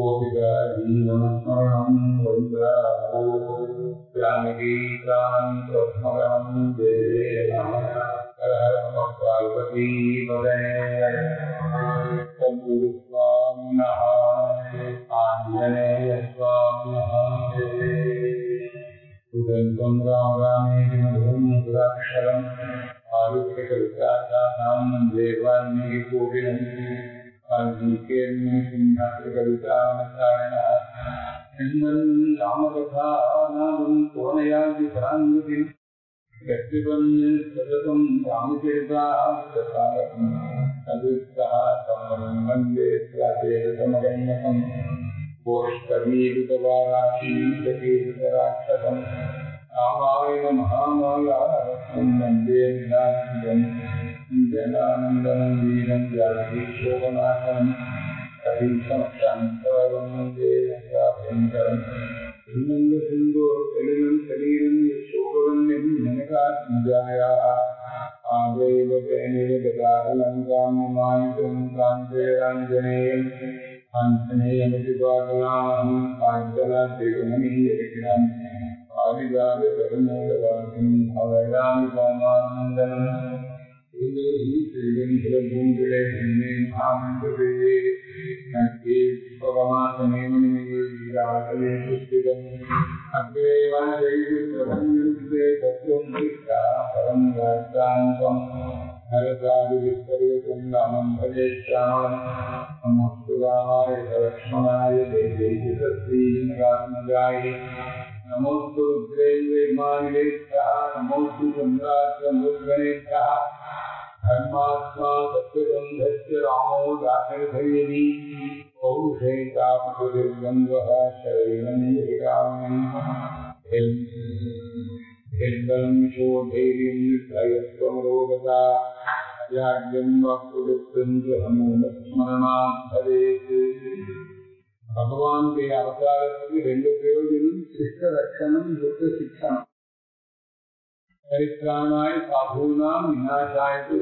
கோபிகாரீவனஸ்மரணம் வந்தாமகீதாம் பிரம்மரம் பார்வதி பதே स्वामिनः आञ्जनेयस्वामिनः सुगन्धं राम रामेति मधुरं मधुराक्षरम् आरुह्यकवितासानां देवान्यकोविलम् कवितामसारिणः चिन्मन् रामकथानादं पूर्णयाति पराङ्गतिम् यत्पिबन् सततं रामचरितार्थसारम् तदुत्सः समं वन्दे प्राचेतमगण्यकम् कोष्ठवीरुतवाराशीतकीर्तराक्षसम् रामायण महामायारसं वन्दे निराशिजम् जनानन्दनं वीरं जागीशोभनाथम् कविसंशान्तरं वन्दे भयङ्करम् இன்னொன்று சிந்தோர் தெளிவன் சரீரம் யசோகவன்யம் நனகாத்மஜாயாः आदेव तेनिरगदालङ्काममायितुं कान्तेराञ्जनेयम् आञ्जनेयमिति पाटलामहं काञ्चनाद्रिगमनीयविग्रहम् आदिदागतरुणोदवासिं भवयामि कामानन्दनम् பூங்கிலே என்னை ஆமந்ததே நக்கே பகவாசமேமணியே புஸ்திகம் அக்ரேவன செய்து பிரபஞ்சே தத்துவம் சித்தா பரம் ராஜாந்தம் ஹரசாதிவிஸ்வரியம் ராமம் பஜேஷாமம் நமஸ்துராமாய லக்ஷ்மணாய தேவேதி தஸ்ரீநாத்மஜாய நமோஸ்து ருத்ரேந்திர இமானிலேஷா நமோஸ்து சந்திராத்மூர்கணேஷா धर्मात्मा सत्यबन्धस्य रामो दासर्भयति पौरुषैतापतिर्गन्धः शरीरं हिरण्यं शोधैर्यं त्रयत्वमरोगता अजाड्यं वक्तुदुक्तं च अमूलस्मरणात् भवेत् பகவானுடைய அவதாரத்துக்கு ரெண்டு பிரயோஜனம் சிஷ்ட ரட்சணம் துக்க சிக்ஷணம் சரித்திரானாய் சாதுனாம் விநாசாய்க்கு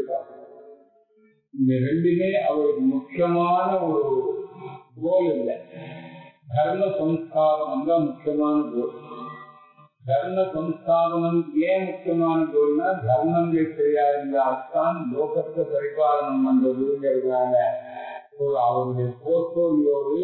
இந்த ரெண்டுமே அவருக்கு முக்கியமான ஒரு கோல் இல்லை தர்ம சம்ஸ்தாபனம் தான் முக்கியமான கோல் தர்ம சம்ஸ்தாபனம் ஏன் முக்கியமான கோல்னா தர்மங்கள் சரியா இருந்தால்தான் லோகத்தை பரிபாலனம் பண்றதுங்கிறதுனால ஒரு அவருடைய போர்ட்போலியோடு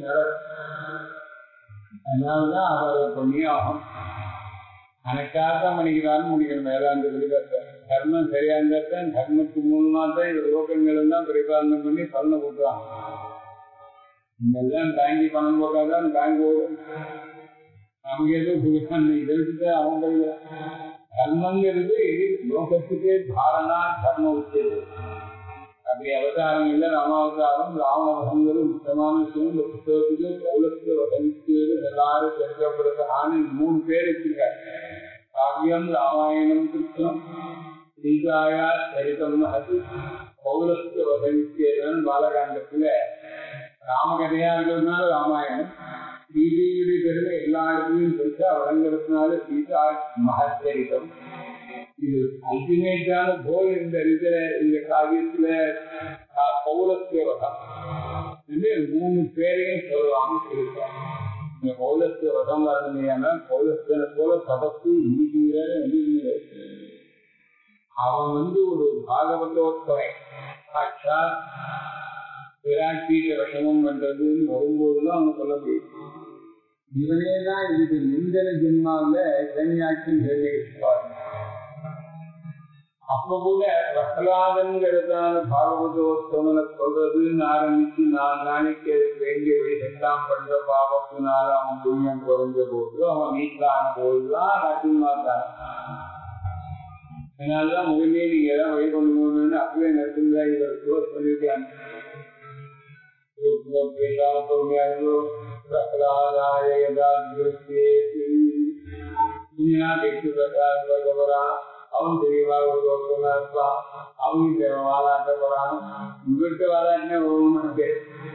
அதனாலதான் அவர் பண்ணியாகும் தனக்காக மணிக்கிறான்னு முடிக்கணும் வேதாந்த விருதத்தை தர்மம் சரியா இருந்தாத்தான் தர்மத்துக்கு மூலமா தான் இந்த லோகங்கள் எல்லாம் பரிபாலனம் பண்ணி பலனை போட்டுவாங்க இதெல்லாம் பேங்கி பணம் போட்டாதான் பேங்க் ஓடும் அவங்க எதுவும் இதற்கு அவங்க தர்மங்கிறது லோகத்துக்கே தாரணா தர்ம உச்சது அப்படி அவதாரம் இல்லை ராமாவதாரம் ராமவசங்கிறது முக்கியமான விஷயம் இந்த புத்தகத்துக்கு பௌலத்துக்கு வசனிக்கு எல்லாரும் தெரிஞ்சப்படுறதுக்கான மூணு பேர் வச்சிருக்காரு காவியம் ராமாயணம் கிருஷ்ணம் சீதாயா சரிதம் அது பௌலத்துக்கு வசனிச்சேதன் பாலகாண்டத்துல ராமகதையா இருக்கிறதுனால ராமாயணம் சீதையுடைய பெருமை எல்லா இடத்துலையும் பெருசா வழங்குறதுனால சீதா மகச்சரிதம் இது அல்டிமேட்டான கோல் இந்த இதுல இந்த காவியத்துல பௌலத்தேவகம் மூணு பேரையும் சொல்லலாம்னு சொல்லியிருக்காங்க இந்த பௌலத்தேவகம் வரலையான பௌலத்தனை போல தபத்து இன்னைக்கு இன்னைக்கு அவன் வந்து ஒரு பாகவதோத்தரை சாட்சா விராட்சியில விஷமம் பண்றதுன்னு வரும்போதுதான் அவன் சொல்ல முடியும் இவனே தான் இதுக்கு முந்தின ஜென்மாவில கன்யாட்சி நிர்ணயிச்சுப்பாரு அப்ப கூட பிரகலாதன்கிறதான பாகவதோத்தமனை சொல்றதுன்னு ஆரம்பிச்சு நான் நாளைக்கு வேண்டியபடி எல்லாம் பண்ற பாவத்தினால அவன் புண்ணியம் குறைஞ்ச போது அவன் வீட்டான போதுதான் நரசிம்மாதான் அதனாலதான் முதலே நீங்க எல்லாம் வழி பண்ணணும்னு அப்பவே நரசிம்மா இவர் க்ளோஸ் பண்ணிருக்காங்க பிரகலாதாய யதா திருஷ்டேதி பகவரா அவன் தெரியவா ஒரு தோற்றமா இருப்பான் அவங்க வாழாட்ட போறான் இவர்கிட்ட வாழாட்டினா ஓமனுக்கு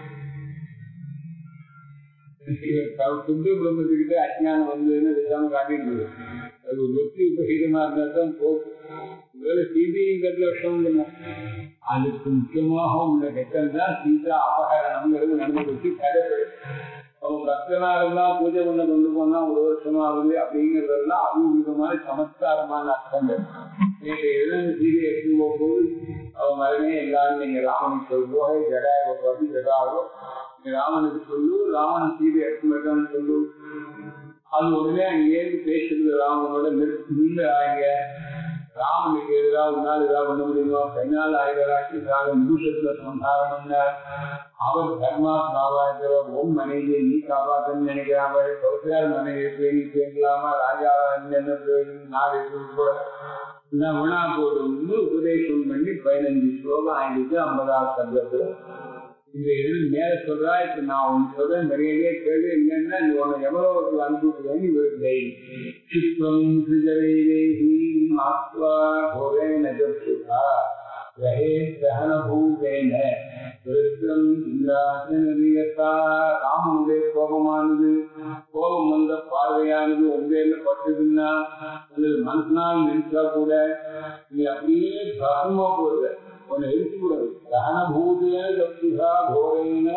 சுத்த பிரம்மத்துக்கிட்ட அஜ்ஞானம் வந்ததுன்னு விசாம காட்டிட்டு அது வெற்றி உபகீதமா இருந்தா தான் போக்கு ஒருவேளை சீதைங்கிறதுல விஷம் இல்லை அதுக்கு முக்கியமாக உள்ள கெட்டது தான் சீதா அபகரணம்ங்கிறது நடந்து வச்சு கதைப்படும் அவன் பக்தனா இருந்தா பூஜை பண்ண கொண்டு போனா ஒரு வருஷமா ஆகுது அப்படிங்கறதெல்லாம் அபூர்வமான சமத்காரமான அர்த்தங்கள் நேற்று எழுந்து சீதை எடுத்து போகும்போது அவன் மகனே எல்லாரும் நீங்க ராமனுக்கு சொல்லுவோம் ஜடாயை பார்த்து ஜடாவோ நீ ராமனுக்கு சொல்லு ராமன் சீதை எடுத்து மாட்டான்னு சொல்லு அது உடனே அங்கேருந்து பேசுறது ராமனோட நின்று ஆங்க ராமனுக்கு எதிராக உன்னால் ஏதாவது பண்ண முடியுமா கைநாள் ஆயிரராட்சி நிமிஷத்துல சம்ஹாரம் பண்ணார் அவர் தர்மாத்மாவா இருக்கிறவர் உன் மனைவியை நீ காப்பாத்தன்னு நினைக்கிறாங்க சௌசியார் மனைவி பேணி பேங்கலாமா ராஜாவா என்ன நாடு கூட வினா போடுன்னு உபதேசம் பண்ணி பதினஞ்சு ஸ்லோகம் ஆயிடுச்சு ஐம்பதாவது சங்கத்துல இந்த இது மேல சொல்றா இப்ப நான் உன் சொல்றேன் நிறைய கேள்வி என்னன்னா நீ உன்னை எவ்வளவு அனுப்பிவிடுவேன்னு இவருக்கு தைரியம் சித்ரம் சிஜரேகி மாத்வா கோரேன ஜப்சுகா ரஹே சகனபூதேன விருத்தம் இந்திராசனரியத்தா ராமனுடைய கோபமானது கோபம் வந்த பார்வையானது உண்மையில பட்டதுன்னா அல்லது மனசினால் நினைச்சா கூட நீ அப்படியே பகமா போடுற உன்னை எரிச்சு கூடாது சகனபூதேன ஜப்சுகா கோரேன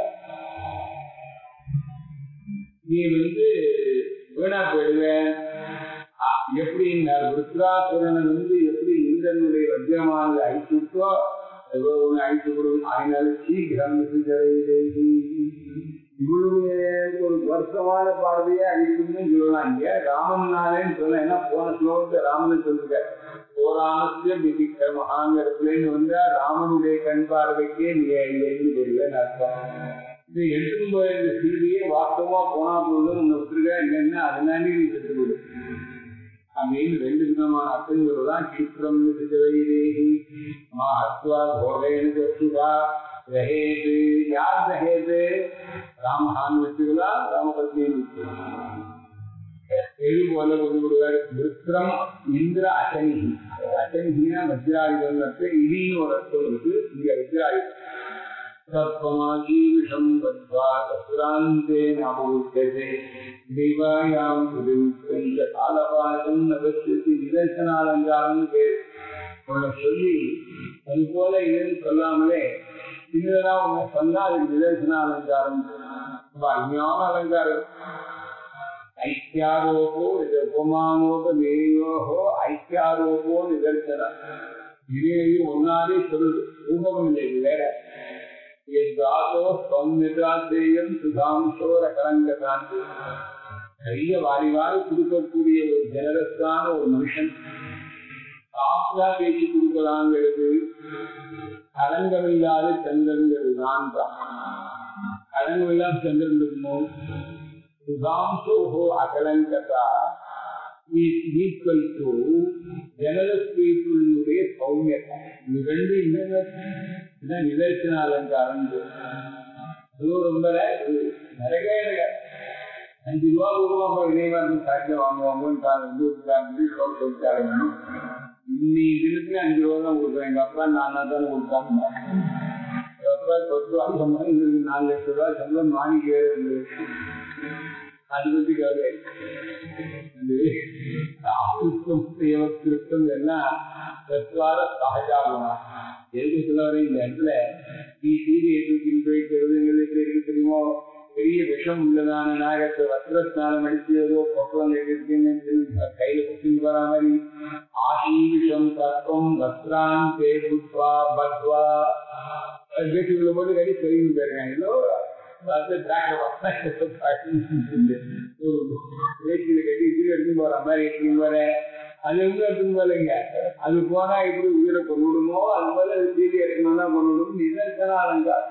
நீ வந்து வீணா போயிடுவேன் எப்படி ருத்ராசுரனை வந்து எப்படி இந்திரனுடைய வஜ்ரமானது அழிச்சுட்டோ ஒன்று அழித்து கொடுக்கும் அதனால சீக்கிரம் இவளுடைய ஒரு வருஷமான பார்வையை அழிக்கணும்னு சொல்லலாம் இங்க ராமன்னாலேன்னு சொல்ல ஏன்னா போன ஸ்லோகத்தை ராமன் சொல்லுங்க போராமத்திய விதிக்க மகாங்கிறதுலேன்னு வந்தா ராமனுடைய கண் பார்வைக்கே நீ எழுந்து போடுவேன்னு அர்த்தம் இது எடுத்துன்னு போய் இந்த சீதையே வாஸ்தவமா போனா போதும் உன்னை விட்டுருக்க என்னன்னா அதனால நீ செத்து போடு அப்படின்னு ரெண்டு விதமான அர்த்தங்கள் தான் சித்திரம் வைதேகி மகத்வா கோடைன்னு வச்சுதா ரஹேது யார் ரஹேது ராமஹான் வச்சுக்கலாம் ராமபத்னின்னு வச்சுக்கலாம் எது போல கொண்டு விடுவார் விருத்திரம் இந்திர அசனிகி அசனிகினா வஜ்ராயுதம் இடின்னு ஒரு அர்த்தம் இருக்கு இங்க வஜ்ராயுதம் तत्त्वमाजीविषम् बद्ध्वा तत्रान्तेन अभूत्यते देवायां புரிவித்த காலபாசம் நகர்த்தி நிதர்சனாலங்காரம் பேர் உன்னை சொல்லி அது போல இதுன்னு சொல்லாமலே சின்னதா உன்னை சொன்னா அது நிதர்சனாலங்காரம் ரொம்ப அருமையான அலங்காரம் ஐக்கியாரோபோ இது உபமானோப மேயோகோ ஐக்கியாரோபோ நிதர்சனம் இதையும் ஒன்னாலே சொல்லுது ரூபம் இல்லை வேற எதாதோ சௌமியதாத்தேயம் சுதாம்சோர கலங்கதாந்து நிறைய வாரி வாரி கொடுக்கக்கூடிய ஒரு ஜெனரஸான ஒரு மனுஷன் சாப்பிட்டா பேச்சு கொடுக்கலாங்கிறது கலங்கமில்லாத சந்திரங்கிறது தான் கலங்கமில்லாத சந்திரன் இருக்குமோ சுதாம்சோஹோ அகலங்கதா is equal to generous people சௌமியத்தை இது ரெண்டு என்ன நிதர்சன அலங்காரம் அதுவும் ரொம்ப நிறைய அஞ்சு ரூபா ரூபா இணைவா இருந்து சாட்டில் வாங்குவாங்கன்னு சொல்லிட்டாங்க இன்னைக்கு தினத்துல அஞ்சு ரூபா தான் கொடுக்குறேன் எங்க அப்பா நானா தானே கொடுத்தாங்க அப்பா பத்து வாங்க நாலு லட்சம் ரூபாய் சம்பளம் வாங்கிக்கவே அது பத்தி கவலை அசுத்தம் தேவத்திருத்தம் எல்லாம் தத்வார சகஜாகுணா எதுக்கு சொல்ல இந்த இடத்துல நீ சீதையை தூக்கின்னு போயிட்டு இருக்கு தெரியுமோ பெரிய விஷம் உள்ளதான நாகத்தை வஸ்திரஸ்நானம் அடிச்சதோ பொக்கலம் இருக்குன்னு கையில குத்தின்னு போற மாதிரி ஆசி விஷம் தத்துவம் வஸ்திரான் தே புத்வா பத்வா வீட்டுக்குள்ள போட்டு கடி சொல்லிட்டு போயிருக்காங்க ஏதோ வேட்டியில கட்டி இதுல எடுத்து போற மாதிரி எடுத்து போறேன் அது எங்க எடுத்து போறீங்க அது போனா எப்படி உயிரை கொண்டுடுமோ அது போல அது சீடி எடுக்கணும் தான் கொண்டுடும் நிதர்சன அலங்காரம்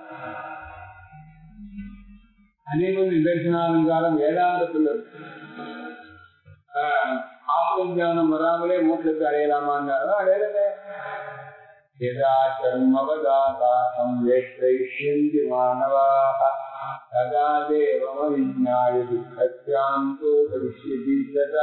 அதே போல நிதர்சன அலங்காரம் வேதாந்தத்துல ஆத்மஜானம் வராமலே மோட்சத்தை அடையலாமாங்கிறாரோ அடையலவே यदा कर्मवदातासं वेष्टयिष्यन्ति मानवाः तदा देवमविज्ञाय दुःखस्यान्तो भविष्यति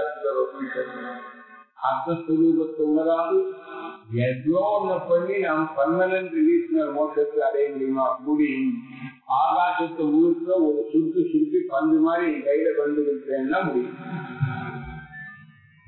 ஆத்மஸ்வரூபத்தை உணராது எவ்வளோ ஒண்ணு பண்ணி நாம் பர்மனன்ட் ரிலீஸ்னர் மோட்சத்தை அடைய முடியுமா முடியும் ஆகாசத்தை முழுக்க ஒரு சுருட்டு சுருட்டி பந்து மாதிரி என் கையில பந்து விட்டேன்னா முடியும்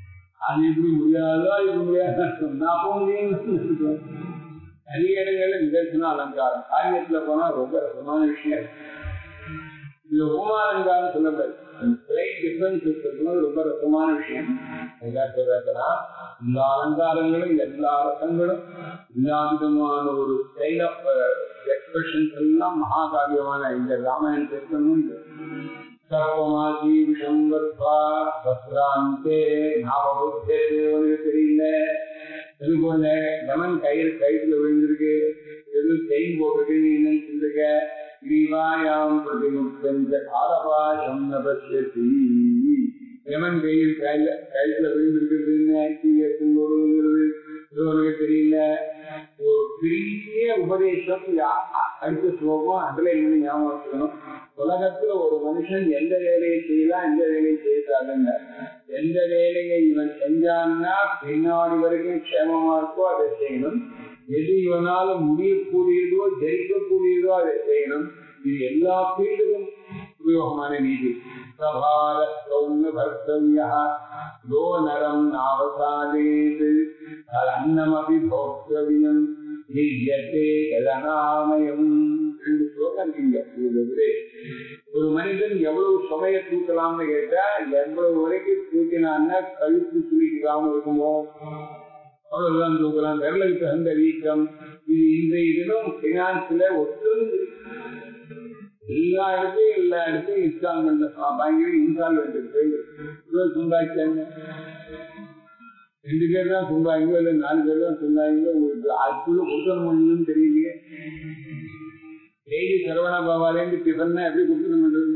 அது இப்படி முடியாதோ இது முடியாத சொன்னா அப்போ முடியும் நிறைய இடங்கள்ல நிதர்சன அலங்காரம் காரியத்துல போனா ரொம்ப ரசமான விஷயம் இருக்கு. இது உபமா அலங்காரம் சொல்லக்கூடாது ஸ்லைட் டிஃபரன்ஸ் இருக்கிறது ரொம்ப ரசமான விஷயம் என்ன சொல்றதுன்னா எல்லா அலங்காரங்களும் எல்லா ரசங்களும் எல்லா விதமான ஒரு ஸ்டைல் ஆஃப் எக்ஸ்பிரஷன்ஸ் எல்லாம் மகாகாவியமான இந்த ராமாயணத்திற்கும் உண்டு சர்வமாதி விஷம்பத்வா வஸ்திராந்தே நாமபுத்தே உனக்கு தெரியல இது போல லெமன் கயிறு கயிற்றுல விழுந்திருக்கு எதுவும் செயின் போட்டுருக்கு நீ என்ன சொல்லுங்க கிரீவாயாம் பிரதிமுக்தஞ்ச காலபாசம் நபஸ்யதி லெமன் கயிறு கையில கயிற்றுல விழுந்திருக்குதுன்னு ஆக்டிவேஷன் போடுங்கிறது இது உனக்கு தெரியல ஒரு பெரிய உபதேசம் யா- அடுத்த ஸ்லோகம் அதுல என்ன ஞாபகம் வச்சுக்கணும் உலகத்துல ஒரு மனுஷன் எந்த வேலையை செய்யலாம் எந்த வேலையை செய்யறாங்க எந்த வேலையை இவன் செஞ்சான்னா பின்னாடி வரைக்கும் க்ஷேமமா இருக்கோ அதை செய்யணும் எது இவனால முடியக்கூடியதோ ஜெயிக்கக்கூடியதோ அதை செய்யணும் இது எல்லா ஃபீல்டுக்கும் உபயோகமான நீதி சபால சௌமிய பர்த்தவியா யோ நரம் நாவசாதேத் அன்னமபி போக்தவியம் நிஜ்யத்தே கலனாமயம் ரெண்டு ஸ்லோகம் நீங்க இதுல ஒரு மனிதன் எவ்வளவு சுமைய தூக்கலாம்னு கேட்டா எவ்வளவு வரைக்கும் தூக்கினான்னா கழுத்து சுழிக்காம இருக்குமோ அவ்வளவுதான் தூக்கலாம் விரலுக்கு தகுந்த வீக்கம் இது இன்றைய தினம் பினான்ஸ்ல ஒத்துந்து எல்லா இடத்தையும் எல்லா இடத்தையும் இன்ஸ்டால்மெண்ட் வாங்கி இன்ஸ்டால்மெண்ட் இருக்கு சம்பாதிச்சாங்க ரெண்டு பேர் தான் சொன்னாங்க இல்ல நாலு பேர் தான் சொன்னாங்க அதுக்குள்ள கொடுக்கணும் முடியும்னு தெரியலையே டெய்லி சரவண பவாலேருந்து டிஃபன் எப்படி கொடுக்கணும்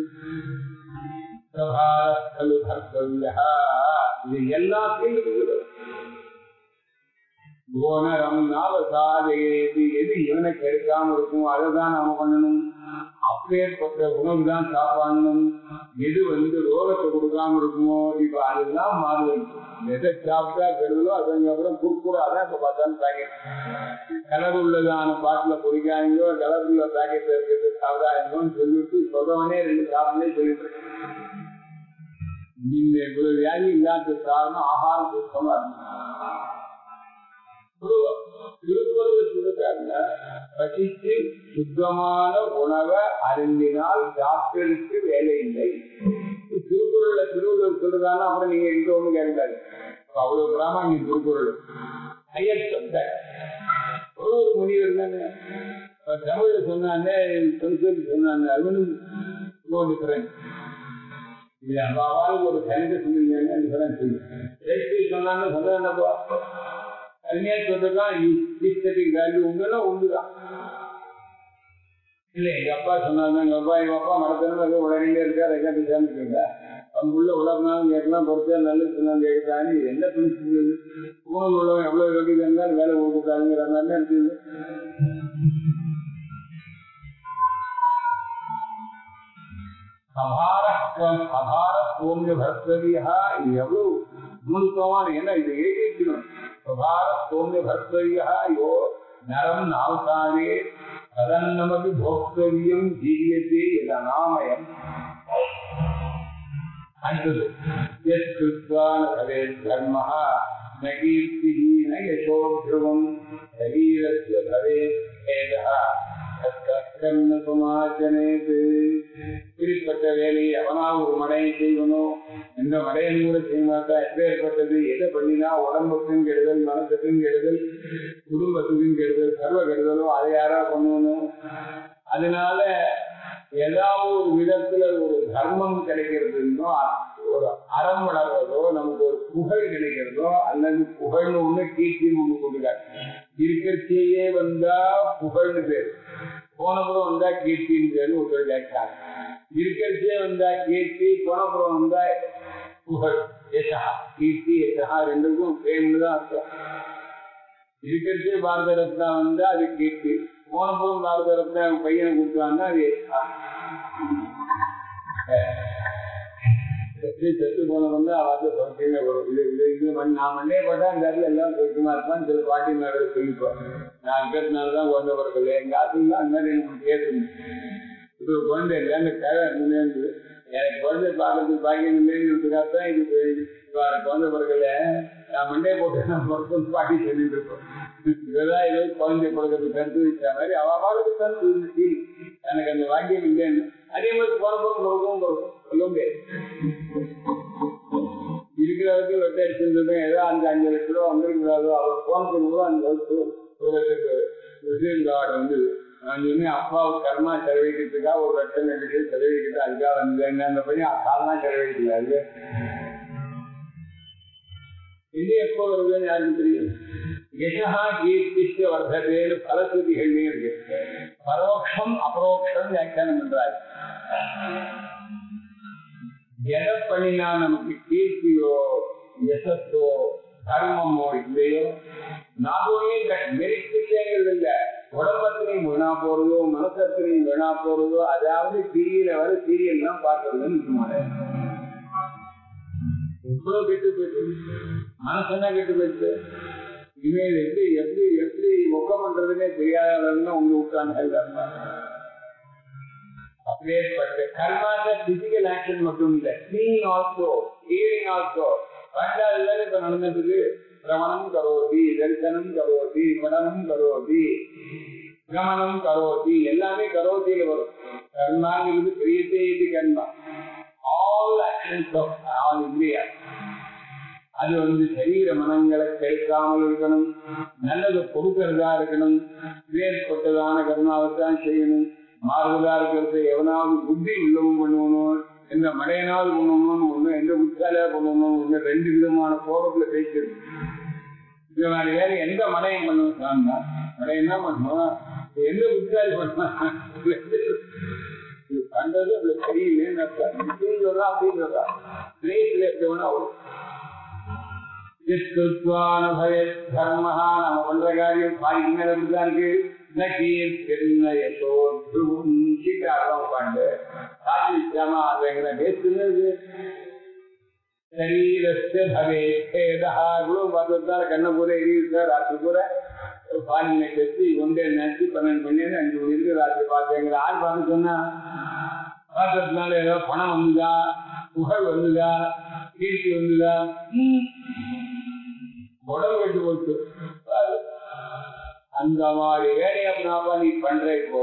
இது எல்லா ஃபீல்டுக்கும் கோணரம் நாவசாதையது எது இவனுக்கு எடுக்காம இருக்கும் அதை தான் நாம பண்ணணும் அப்பேற்பட்ட உணவு தான் சாப்பிடணும் எது வந்து ரோகத்தை கொடுக்காம இருக்குமோ இப்ப அதெல்லாம் மாறுதல் எதை சாப்பிட்டா கெடுதலோ அதுக்கப்புறம் குறுக்கூட அதான் இப்ப பார்த்தாலும் பாக்கெட் கலர் உள்ளதான பாட்டில குடிக்காதீங்கோ கலர் உள்ள பாக்கெட்ல இருக்கிறது சாப்பிடாதீங்கன்னு சொல்லிட்டு சொல்றவனே ரெண்டு சாப்பிடலே சொல்லிட்டு இருக்கேன். இந்த இவ்வளவு வியாதி இல்லாத காரணம் ஆகாரம் சுத்தமா இருக்கு திருக்குறள் சொல்லுறாங்க பசித்து சுத்தமான உணவை அருந்தினால் டாக்டருக்கு வேலை இல்லை திருக்குறள்ல திருவள்ளுவர் சொல்றதானா அப்புறம் நீங்க எங்க ஒண்ணு கேட்காது அவ்வளவு பிராமணிய திருக்குறள் ஹையர் சப்ஜெக்ட் ஒரு ஒரு முனிவர் தானே இப்ப தமிழ்ல சொன்னாங்க சம்ஸ்கிருத் சொன்னாங்க அதுவும் நோ டிஃபரன்ஸ் இது அவாவாளுக்கு ஒரு கணித சொன்னீங்கன்னா டிஃபரன்ஸ் ஷேக்ஸ்பியர் சொன்னாங்க சொன்னப்பா அருமையா சொல்றதுதான் ஹிஸ்டரிக் வேல்யூ உண்டுன்னா உண்டுதான் இல்ல எங்க அப்பா சொன்னாங்க எங்க அப்பா எங்க அப்பா மரத்தனமா ஏதோ உடனே இருக்கா அதை கேட்டு சேர்ந்துக்கோங்க அங்குள்ள உலகனாலும் கேட்கலாம் பொறுத்தா நல்லது சொன்னாங்க கேட்கறாங்க இது என்ன பிரின்சிபல் ஊழல் உள்ளவன் எவ்வளவு கட்டி இருந்தாலும் வேலை கொடுக்குறாங்கிற மாதிரி இருக்குது அபாரத்துவம் அபாரத்துவம் பர்த்தவியா இது எவ்வளவு நுணுக்கமான என்ன இதை எழுதிக்கணும் அபாரத்துவம் பர்த்தவியா யோ நரம் நாவசாரே ததன்னமபி போக்தவியம் ஜீவியத்தே இதனாமயம் அடுத்தது எஸ் கிருத்வா நவே தர்மः ந கீர்த்திः ந யசோ ध्रुवम् शरीरस्य भवेत् खेदः கர்ம சமாச்சனேது குறிப்பிட்ட வேலையை அவனா ஒரு மடையை செய்யணும் இந்த மடையன் கூட செய்ய மாட்டா எப்பேற்பட்டது எதை பண்ணினா உடம்புக்கும் கெடுதல் மனசுக்கும் கெடுதல் குடும்பத்துக்கும் கெடுதல் சர்வ கெடுதலோ அதை யாரா பண்ணணும் அதனால ஏதாவது ஒரு விதத்துல ஒரு தர்மம் கிடைக்கிறதுன்னோ ஒரு அறம் வளர்றதோ நமக்கு ஒரு புகழ் கிடைக்கிறதோ அல்லது புகழ்னு ஒண்ணு கீர்த்தின்னு ஒண்ணு கொடுக்காது இருக்கிறச்சேயே வந்தா புகழ்னு பேரு போனப்புறம் வந்தா கீர்த்தின்னு பேரு ஒருத்தர் கேட்டாங்க இருக்கிறச்சே வந்தா கீர்த்தி போனப்புறம் வந்தா புகழ் யசா கீர்த்தி யசா ரெண்டுக்கும் சேம்னு தான் அர்த்தம் இருக்கிறச்சே பாரத ரத்னா வந்தா அது கீர்த்தி போனப்புறம் பாரத ரத்னா பையனை கொடுத்தாங்கன்னா அது யசா செத்து செத்து போன வந்து அவன் சொல்றீங்க வரும் இது இது இது பண்ணி நான் மண்ணே போட்டா இந்த இடத்துல எல்லாம் சுத்தமா இருப்பான் சில பாட்டி மேல சொல்லிப்போம் நான் இருக்கிறதுனாலதான் குழந்தை எங்க அதுலாம் அந்த மாதிரி எனக்கு கேட்கணும் இப்ப குழந்தை இல்லை அந்த கிழமை இருந்தது எனக்கு குழந்தை பார்க்கறதுக்கு பாக்கியம் இல்லைன்றதுக்காகத்தான் இது இவ்வாறு குழந்தை பிறகுல நான் மண்டே போட்டு நான் பொறுப்பு பாட்டி சொல்லிட்டு இருப்போம் இதுதான் ஏதோ குழந்தை கொடுக்கறது கருத்து வச்ச மாதிரி அவளுக்கு கருத்து இருந்துச்சு எனக்கு அந்த வாக்கியம் இல்லைன்னு அதே மாதிரி பிறப்பும் பிறக்கும் பிறக்கும் சொல்ல முடியாது இருக்கிறவருக்கு வெட்ட அடிச்சிருந்தது ஏதோ அந்த அஞ்சு லட்சம் ரூபா வந்திருக்கிறாரோ அவர் போனதுக்கு கூட அந்த தூரத்துக்கு விஜயன் கார்டு வந்து நான் சொன்னேன் அப்பாவுக்கு கர்மா செலவழிக்கிறதுக்காக ஒரு லட்சம் ரெண்டு லட்சம் செலவழிக்கிட்டு அதுக்காக வந்து அந்த பையன் காலம்லாம் செலவழிக்கல அது இது எப்போ வருதுன்னு யாருக்கு தெரியும் யசா கீர்த்திஷ்ட வர்த்ததேன்னு பலஸ்ருதிகள்னே இருக்கு பரோட்சம் அபரோக்ஷம் வியாக்கியானம் பண்றாரு எதை பண்ணினா நமக்கு கீர்த்தியோ யசஸோ கர்மமோ இல்லையோ நாட் ஓன்லி தட் மெரிட் இல்லைங்கிறது இல்ல உடம்பத்திலையும் வீணா போறதோ மனசத்திலையும் வீணா போறதோ அதாவது டிவியில வர சீரியல் தான் பார்க்கறதுன்னு சொல்லுவாங்க இவ்வளவு கெட்டு போயிட்டு மனசுன்னா கெட்டு போயிட்டு இனிமேல் எப்படி எப்படி எப்படி ஒக்க பண்றதுன்னே தெரியாத அளவுக்கு உங்க உட்கார்ந்து அப்பேற்பட்ட கர்மாந்த பிசிக்கல் ஆக்ஷன் மட்டும் இல்ல சீயிங் ஆல்சோ ஹியரிங் ஆல்சோ பண்டாதுல இப்ப நடந்துட்டு சிரவணம் கரோதி தரிசனம் கரோதி மனனம் கரோதி கமனம் கரோதி எல்லாமே கரோதியில வரும் கர்மாங்கிறது கிரியத்தே இது karma all actions of all India அது வந்து சரீர மனங்களை கேட்காமல் இருக்கணும் நல்லது கொடுக்கறதா இருக்கணும் வேறுபட்டதான கர்மாவைத்தான் செய்யணும் மாறுதலா இருக்கிறது எவனாவது புத்தி உள்ளவும் பண்ணணும் எந்த மடையனால் பண்ணணும்னு ஒண்ணு எந்த புத்தால பண்ணணும் ஒண்ணு ரெண்டு விதமான கோபத்துல பேசிருக்கு இந்த மாதிரி வேற எந்த மடையம் பண்ணணும் சார்ந்தா மடையம் தான் பண்ணுவோம் எந்த புத்தாலி பண்ணுவான் இது பண்றது அப்படி தெரியல சொல்றா அப்படின்னு சொல்றா பிளேஸ்ல எப்படி வேணா வரும் தர்மஹா நம்ம பண்ற காரியம் பாதிக்கு மேல அப்படிதான் இருக்கு உட்காந்து காட்சி வச்சாம அதுங்கிற பேசுனது சரீரஸ்ய பவே கேதா இவ்வளவு பார்த்துட்டாரு கண்ணை பூரா எரியுது ராத்திரி பூரா பாலினை கட்டி ஒன்றே நினைச்சு பன்னெண்டு மணி நேரம் அஞ்சு மணிக்கு ராத்திரி பார்த்தேங்கிற ஆள் பார்த்து சொன்னா பார்த்ததுனால ஏதோ பணம் வந்துதா புகழ் வந்துதா கீர்த்தி வந்துதா உடம்பு கட்டு போச்சு அந்த மாதிரி வேலையை அப்படின்னா நீ பண்ற இப்போ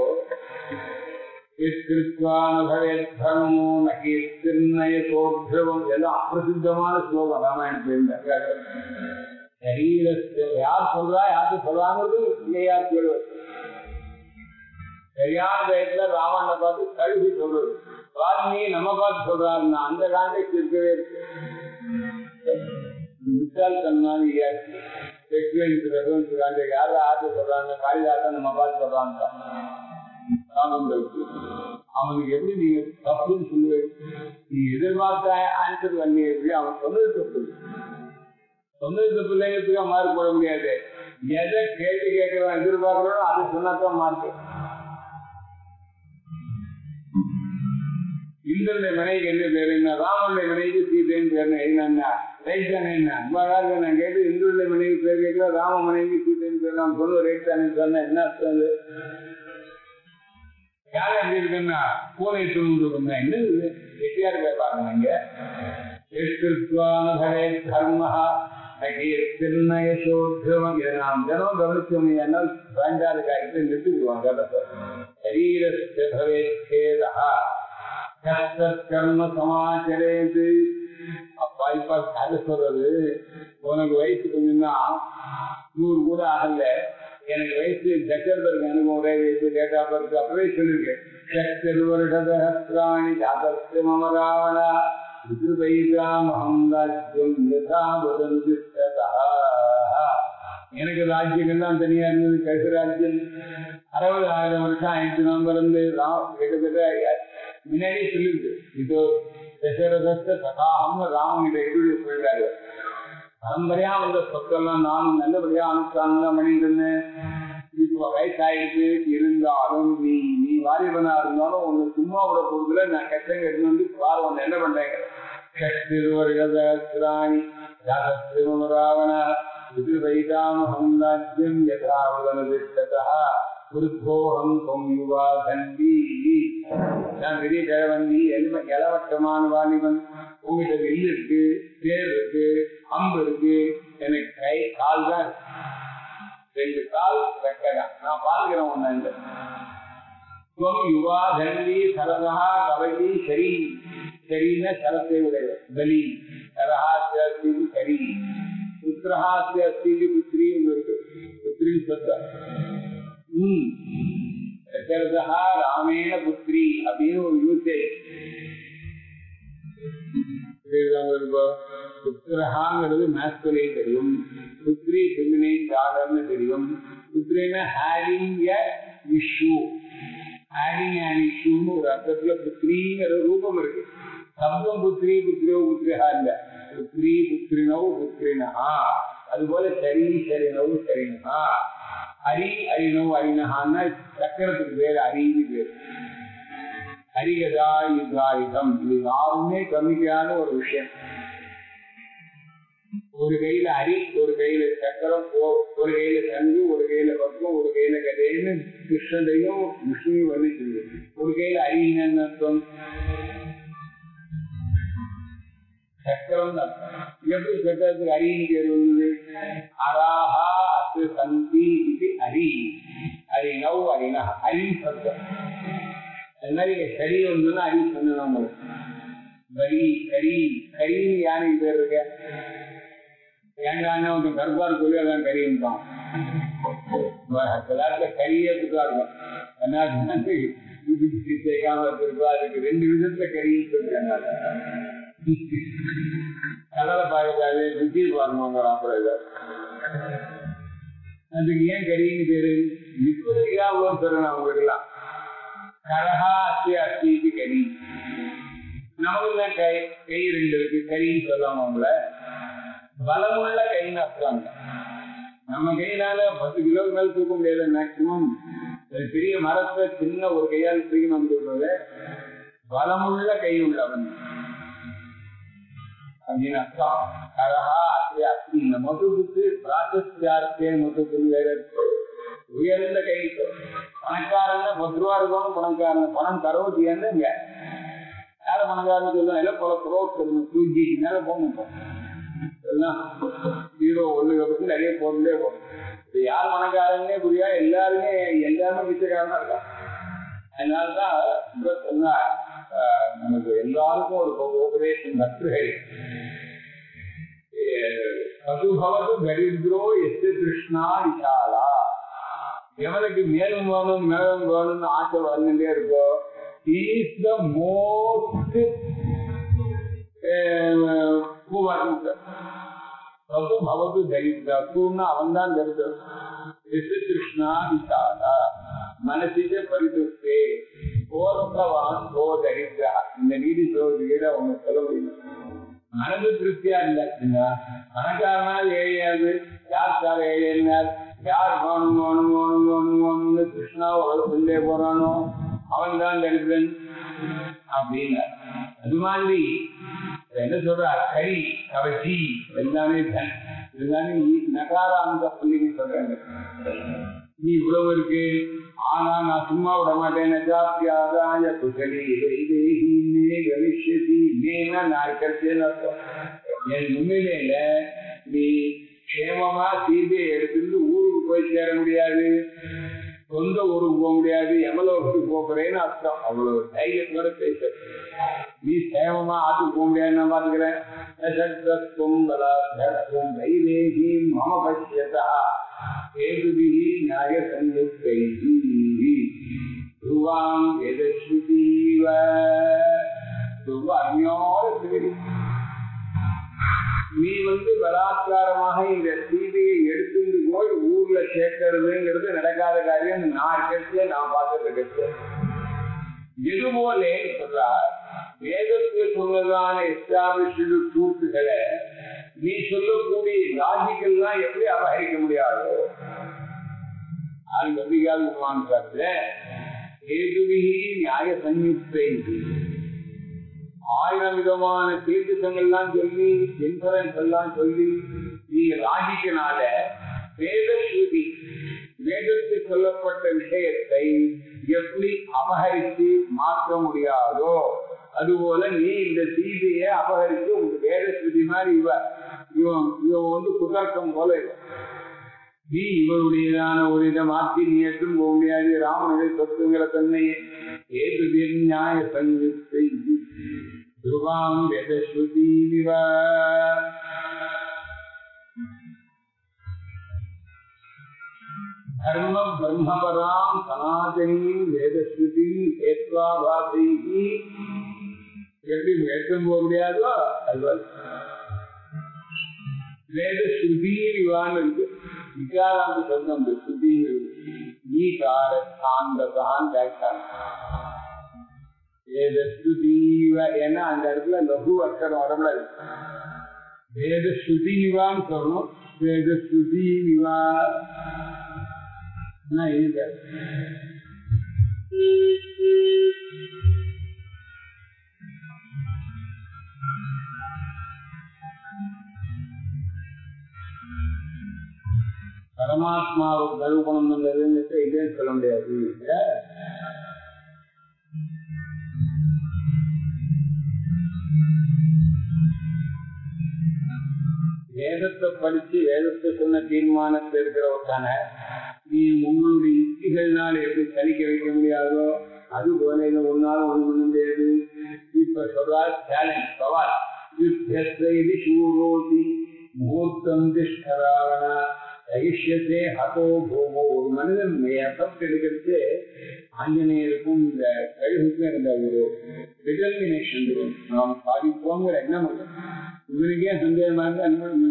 தர்மோ நகீர்த்திர்ணய சோத்ரவம் எல்லாம் அப்பிரசித்தமான ஸ்லோகம் ராமாயணத்தில் சரீரத்தை யார் சொல்றா யாருக்கு சொல்றாங்கிறது இல்லையார் கேள்வி சரியான டயத்துல ராவணனை பார்த்து கழுவி சொல்றது வால்மீ நம்ம பார்த்து சொல்றாருன்னா அந்த கான்டெக்ட் இருக்கவே இருக்கு விசால் தன்மானி எக்ஸ்பிளைன் ரெஃபரன்ஸ் கான்டெக்ட் யாரும் ஆர்டர் சொல்றாங்க காளிதாசன் நம்ம பார்த்து சொல்றாங்க அவனுக்கு எப்படி நீங்க தப்புன்னு சொல்லுவேன் நீ எதிர்பார்த்த ஆன்சர் பண்ணி எப்படி அவன் சொன்னது தப்பு சொன்னது தப்பு இல்லைங்கிறதுக்கு மார்க் போட முடியாது எதை கேள்வி கேட்கிறவன் எதிர்பார்க்கிறோம் அதை சொன்னாதான் மார்க் இந்திரனுடைய மனைவிக்கு என்ன பேரு என்ன ராமனுடைய மனைவிக்கு சீதைன்னு பேரு என்ன ரைட் தானே என்ன அவ்வாறு நான் கேட்டு இந்துடைய மனைவி பேர் கேட்கல ராம மனைவி சீதைன்னு பேர் நான் சொல்லுவ ரைட் தானே சொன்ன என்ன அர்த்தம் அது யாரும் எப்படி இருக்குன்னா பூனை துணுந்து என்ன எட்டியார் கேட்பாங்க இங்க தர்மஹா திருநயசோத்ரவம் இதை நாம் தினம் கவனிச்சோம் என்னால் வேண்டாத காரியத்தை நிறுத்திடுவாங்க சரீரஸ்ய பவேத்கேதா கர்ம சமாச்சரேது அப்பா இப்ப கதை சொல்றது உனக்கு வயசு கொஞ்சம் தான் நூறு கூட ஆகல எனக்கு வயசு தசரதற்கு அனுபவம் ஒரே வயசு டேட்டா பர்த் அப்பவே சொல்லிருக்கேன் சத்திருவருஷதராணி ஜாதஸ்ய மம ராவணா எனக்கு ராஜ்யங்கள்லாம் தனியா இருந்தது கழுகு ராஜ்யம் அறுபது ஆயிரம் வருஷம் ஆயிரத்தி நவம்பர் இருந்து கிட்டத்தட்ட முன்னாடி சொல்லிருக்கு இது தசரதத்த கதாகம் ராமன் இதை எப்படி சொல்றாரு பரம்பரையா வந்த சொத்தெல்லாம் நானும் நல்லபடியா அனுஷ்டானம் பண்ணிட்டு இருந்தேன் இப்ப வயசாயிடுச்சு இருந்தாலும் நீ நீ வாலிபனா இருந்தாலும் உன்னை சும்மா விட போறதுல நான் கஷ்டம் எடுத்து வந்து பாரு உன்னை என்ன பண்றேங்க ஷட்திருவர்கதாணி ராவண இது வைதாமஹம் ராஜ்யம் யதாவதனதிஷ்டதா விருத்தோகம் தொம் யுவா தந்தி நான் பெரிய கிழவந்தி எல்ம இளவட்டமான வாலிபன் உங்ககிட்ட வெயில் இருக்கு தேர் இருக்கு அம்பு இருக்கு எனக்கு கை கால் தான் இருக்கு. ரெண்டு கால் ரெக்கடா நான் பாத்துக்கிறேன் ஒண்ணு இந்த துவம் யுவா தன்வி சரதா கவதி சரி சரின சரத்தை உடைய பலி சரஹாஸ்ய அஸ்தி சரி புத்திரஹாஸ்ய அஸ்தி புத்திரி இருக்கு புத்திரி சொத்த ம் தசரதா ராமேண புத்திரி அப்படின்னு ஒரு யூசேஜ் புத்திரஹாங்கிறது மேஸ்குலின் தெரியும் புத்திரி ஃபெமினைன் டாடர்னு தெரியும் புத்திரின having a issue having an இஷ்யூன்னு ஒரு அர்த்தத்துல புத்திரிங்கிற ரூபம் இருக்கு சப்தம் புத்திரி புத்திரோ புத்திரஹா இல்ல புத்திரி புத்திரினோ புத்திரினஹா அதுபோல சரி சரினோ சரினஹா ஹரி அரினோ அரினஹான்னா சக்கரத்துக்கு பேர் அரின்னு பேர் ஹரிகதா யுகாயுதம் இது யாருமே கம்மிக்கான ஒரு விஷயம் ஒரு கையில அரி ஒரு கையில சக்கரம் ஓ- ஒரு கையில சங்கு ஒரு கையில பக்கம் ஒரு கையில கதைன்னு கிருஷ்ணனையும் விஷ்ணுவையும் வர்ணிச்சிருக்கு ஒரு கையில அரின்னு அர்த்தம் சக்கரம் தான் அர்த்தம். எப்படி சக்கரத்துக்கு அரின்னு பேர் வந்தது அராஹா அத்து சந்தி இது அரி அரிணவ் அரிணா அரி சப்தம் அது மாதிரி இங்க சரி ஒண்ணுன்னா அரி சொன்னா பலி கரி கரின்னு யானைக்கு பேர் இருக்க ஏங்கான ஒன்று கர்ப்பார் சொல்லி அதான் கரியும்பான் எல்லாத்துல கரியே புதுவா இருக்கும் என்ன சேர்க்காம இருக்கா அதுக்கு ரெண்டு விதத்துல கரின்னு சொல்லிருக்காங்க கடலை பார்க்கக்கூடாது ருச்சி பார்க்கணும் அப்புறம் அதுக்கு ஏன் கரின்னு பேரு லிக்விடியா அவ்வளோ சொல்லணும் அவங்களுக்கு எல்லாம் கரஹா அஸ்தி அஸ்தி இது கரி நமக்கு தான் கை கை ரெண்டு இருக்கு கரின்னு சொல்லுவாங்க அவங்கள பலமுள்ள கைன்னு அர்த்தம் நம்ம கையினால பத்து கிலோக்கு மேல தூக்க முடியாது மேக்சிமம் பெரிய மரத்தை சின்ன ஒரு கையால் தூக்கணும் சொல்றது பலமுள்ள கை உள்ளவன் அப்படின்னு அர்த்தம் கரஹா அஸ்தி அஸ்தி இந்த மதுவுக்கு பிராசஸ்தியாரத்தே மதுக்கு வேற இருக்கு. உயர்ந்த கை பணக்காரங்க பத்து ரூபா இருக்கணும் பணக்காரங்க பணம் கரோட்டியான்னு இங்க யார பணக்காரங்க சொல்லுவாங்க இல்லை பல குரோட் டூ ஜிக்கு மேல போக மாட்டோம் எல்லாம் ஜீரோ ஒண்ணுக்கு பத்தி நிறைய போட்டுட்டே போகும் இது யார் பணக்காரங்கன்னே புரியா எல்லாருமே எல்லாருமே பிச்சைக்காரனா இருக்கான் அதனாலதான் இப்ப சொன்னா, ஆஹ், நமக்கு எல்லாருக்கும் ஒரு கோபரேஷன் நற்றுகள் பசுபவது தரித்ரோ எஸ்து கிருஷ்ணா விசாலா எவனுக்கு மேலும் வேணும் மேலும் வேணும்னு ஆசை வந்துட்டே இருக்கோ இஸ் த மோஸ்ட் பசு பவது தரித்ரா பூர்ணா அவன் தான் தரித்திரம் எஸ்து கிருஷ்ணா விசாலா மனசிலே பரிதுஷ்டே கோர்த்தவான் கோ தரித்ரா இந்த நீதி சொல்றதுக்கு அவங்க சொல்ல முடியும் மனது திருப்தியா இல்ல என்ன? பணக்காரனா ஏழையாது யார் சார் ஏழைனார் யார் வேணும் வேணும் வேணும் வேணும் வேணும்னு கிருஷ்ணாவை வளர்த்துட்டே போறானோ அவன் தான் தரித்திரன் அப்படின்னார் அது மாதிரி என்ன சொல்றார் கரி கவச்சி எல்லாமே தன் எல்லாமே நகாராந்த புள்ளின்னு சொல்றாங்க நீ இவ்வளவு இருக்கு ஆனா நான் சும்மா விட மாட்டேன் நஜாத்தியாதாய குசலி வைதேகி மே கவிஷ்யதி மேனா நான் இருக்கிறதேன்னு அர்த்தம் என் முன்னிலையில நீ க்ஷேமமா சீதையை எடுத்துட்டு ஊருக்கு போய் சேர முடியாது சொந்த ஊருக்கு போக முடியாது எமலோருக்கு போகிறேன்னு அர்த்தம் அவ்வளவு தைரியத்தோட பேச நீ சேமமா ஆத்துக்கு போக முடியாது நான் பாத்துக்கிறேன் நசத்வம் பலாத்வம் வைதேகி மம பசியதா हेतुभिः न्यायसंयुक्तैः ध्रुवां वेदश्रुतीव ரொம்ப அருமையோட சிகரி நீ வந்து பலாத்காரமாக இந்த சீதையை எடுத்துட்டு போய் ஊர்ல சேர்க்கறதுங்கிறது நடக்காத காரியம் நான் இருக்கிறதே நான் பார்த்துட்டு இருக்கிறேன் இது போல சொல்றார் வேதத்தில் சொன்னதான எஸ்டாபிஷ்டு ட்ரூத்துகளை நீ சொல்லக்கூடிய லாஜிக்கெல்லாம் எப்படி அபகரிக்க முடியாதோ அது கவிகால் உருவாங்கிறாரு ஏதுவிகி நியாய சஞ்யுக்தை ஆயிரம் விதமான தீர்த்தங்கள்லாம் சொல்லி இன்ஃபரன்ஸ் எல்லாம் சொல்லி நீங்க லாஜிக்கனால வேத ஸ்ருதி வேதத்தில் சொல்லப்பட்ட விஷயத்தை எப்படி அபகரித்து மாற்ற முடியாதோ அதுபோல நீ இந்த சீதையை அபகரித்து உங்க வேத ஸ்ருதி மாதிரி இவ இவன் இவன் வந்து குதர்க்கம் போல இவன் நீ இவருடையதான ஒரு இதை மாற்றி நீ எடுத்துன்னு போக முடியாது ராமனுடைய சொத்துங்கிற தன்மையை ஏது நியாய சங்கத்தை துருவாம் வேதஸ்ருதி தர்ம பிரம்மபராம் சனாதனீம் வேதஸ்ருதி ஏத்வாபாசி எப்படி எடுத்துன்னு போக முடியாதோ அது வேத ஸ்ருதிவான் இருக்கு விகாராந்த சொந்தம் இந்த ஸ்ருதிங்கிறது ஈகார சாந்ததான் கேட்டாங்க வேத ஸ்ருதீவ ஏன்னா அந்த இடத்துல லகு அக்கரம் வரல வேத ஸ்ருதிவான்னு சொல்லணும் வேத ஸ்ருதிவா இருக்காரு பரமாத்மாவுக்கு கருகுணம் வந்ததுன்னு இதே சொல்ல முடியாது வேதத்தை படிச்சு வேதத்தை சொன்ன தீர்மானத்தில் இருக்கிறவர்தான நீ உங்களுடைய யுக்திகள்னால எப்படி தணிக்க வைக்க முடியாதோ அது போல இதை ஒன்னாலும் ஒண்ணு பண்ண முடியாது இப்ப சொல்றார் சேலஞ்ச் சவால் யுத்தத்தை சூரோதி முகூர்த்தம் திஷ்டராவண தைஷ்யத்தே ஹதோ போமோ ஒரு மனிதன் எஃபெக்ட் எடுக்கிறது ஆஞ்சநேயருக்கும் இந்த கழுகுக்கும் இருந்த ஒரு டிட்டர்மினேஷன் நாம் சாதிப்போங்கிற எண்ணம் இல்லை இவனுக்கே சந்தேகமா இருந்தா என்ன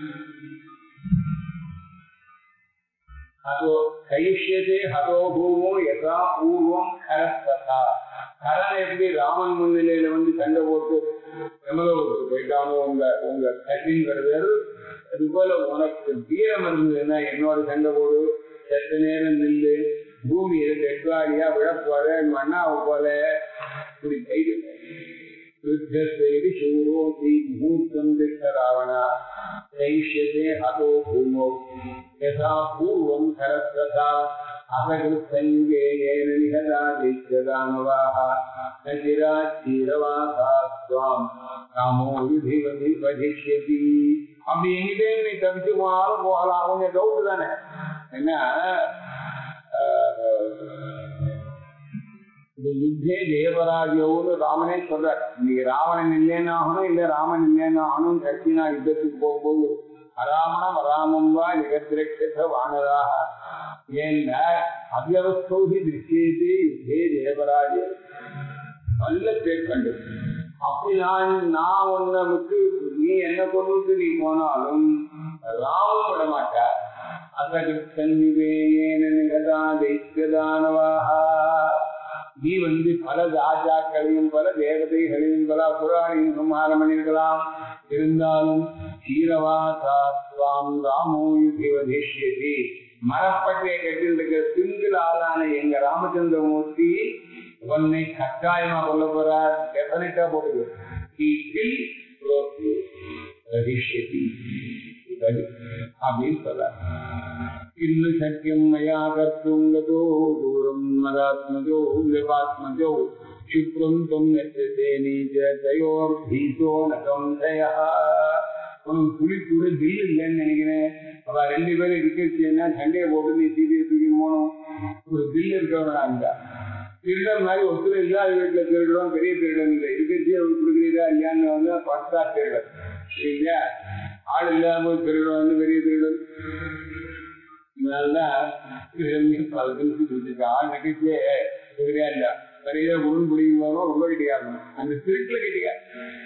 அதோ கைஷ்யதே ஹதோ பூமோ யதா பூர்வம் கரஸ்ததா கரன் எப்படி ராமன் முன்னிலையில வந்து சண்டை போட்டு விமலோகத்துக்கு போயிட்டானோ உங்க உங்க கட்டிங்கிறது அது போல உனக்கு வீரம் இருந்ததுன்னா என்னோட சண்டை போடு செத்த நேரம் நில்லு பூமி இருக்கு எட்வாடியா விழப்போற மண்ணாவை போல இப்படி கைது யுத்தசேதி சூரோதி முகூர்த்தம் திஷ்டராவணா தைஷ்யதே ஹதோ பூமோ யதா பூர்வம் கரஸ்ததா அபகிருத்தயுகே ஏன நிகதா தைத்யதாமவாः न चिराचीरवासास्त्वाम् रामो विधिवति वधिष्यति அப்படி எங்கிட்டே நீ தப்பிச்சு போனாலும் போகலாம் கொஞ்சம் டவுட் தானே என்ன இந்த யுத்தே தேவராஜ்யம்னு ராமனே சொல்றார் இன்னைக்கு ராவணன் இல்லைன்னு ஆகணும் இல்ல ராமன் இல்லைன்னு ஆகணும் கட்சி நான் யுத்தத்துக்கு போகும்போது அராமணம் அராமம் வா நிகத்திரட்ச வானதாக ஏன்னா அவ்வவஸ்தோகி திருஷ்யதே யுத்தே தேவராஜ நல்ல பேர் கண்டு அப்படி நான் நான் உன்னை விட்டு நீ என்ன கொண்டு நீ போனாலும் ராமம் விட மாட்டார் நீ வந்து பல ராஜாக்களையும் பல தேவதைகளையும் பல புராணியும் சம்ஹாரம் பண்ணிருக்கலாம் இருந்தாலும் சீரவாசாம் ராமோ யுதிவதிஷ்யதி மரப்பட்டையை கட்டிருக்கிற சிங்கிள் ஆளான எங்க ராமச்சந்திரமூர்த்தி உன்னை கட்டாயமா கொல்ல போறார் டெபனட்டா போடுது அப்படின்னு சொல்றார் किन्न शक्यं मया कर्तुं गतो दूरं मदात्मजो विपात्मजो क्षिप्रं त्वं यच्छसे नीच तयोर्भीतो न संशयः உனக்கு புலி கூட தில் இல்லைன்னு நினைக்கிறேன் அவ ரெண்டு பேரும் இருக்கச்சுன்னா சண்டையை போட்டு நீ சீதையை தூக்கி போகணும் ஒரு தில் இருக்கவனா இருந்தா திருடன் மாதிரி ஒருத்தர் இல்லாத வீட்டுல திருடுறோம் பெரிய திருடன் இல்லை இருக்கச்சு அவருக்கு கொடுக்குறீங்களா இல்லையான்னு வந்து பத்தா திருடன் சரிங்களா ஆள் இல்லாம போய் திருடன் வந்து பெரிய திருடன் இதனாலதான் பல திருச்சி கொடுத்துருக்கு ஆள் நகைச்சே சரியா இல்ல சரியா உடன் பிடிக்கும் ரொம்ப கிட்டியா அந்த திருட்டுல கிட்டியா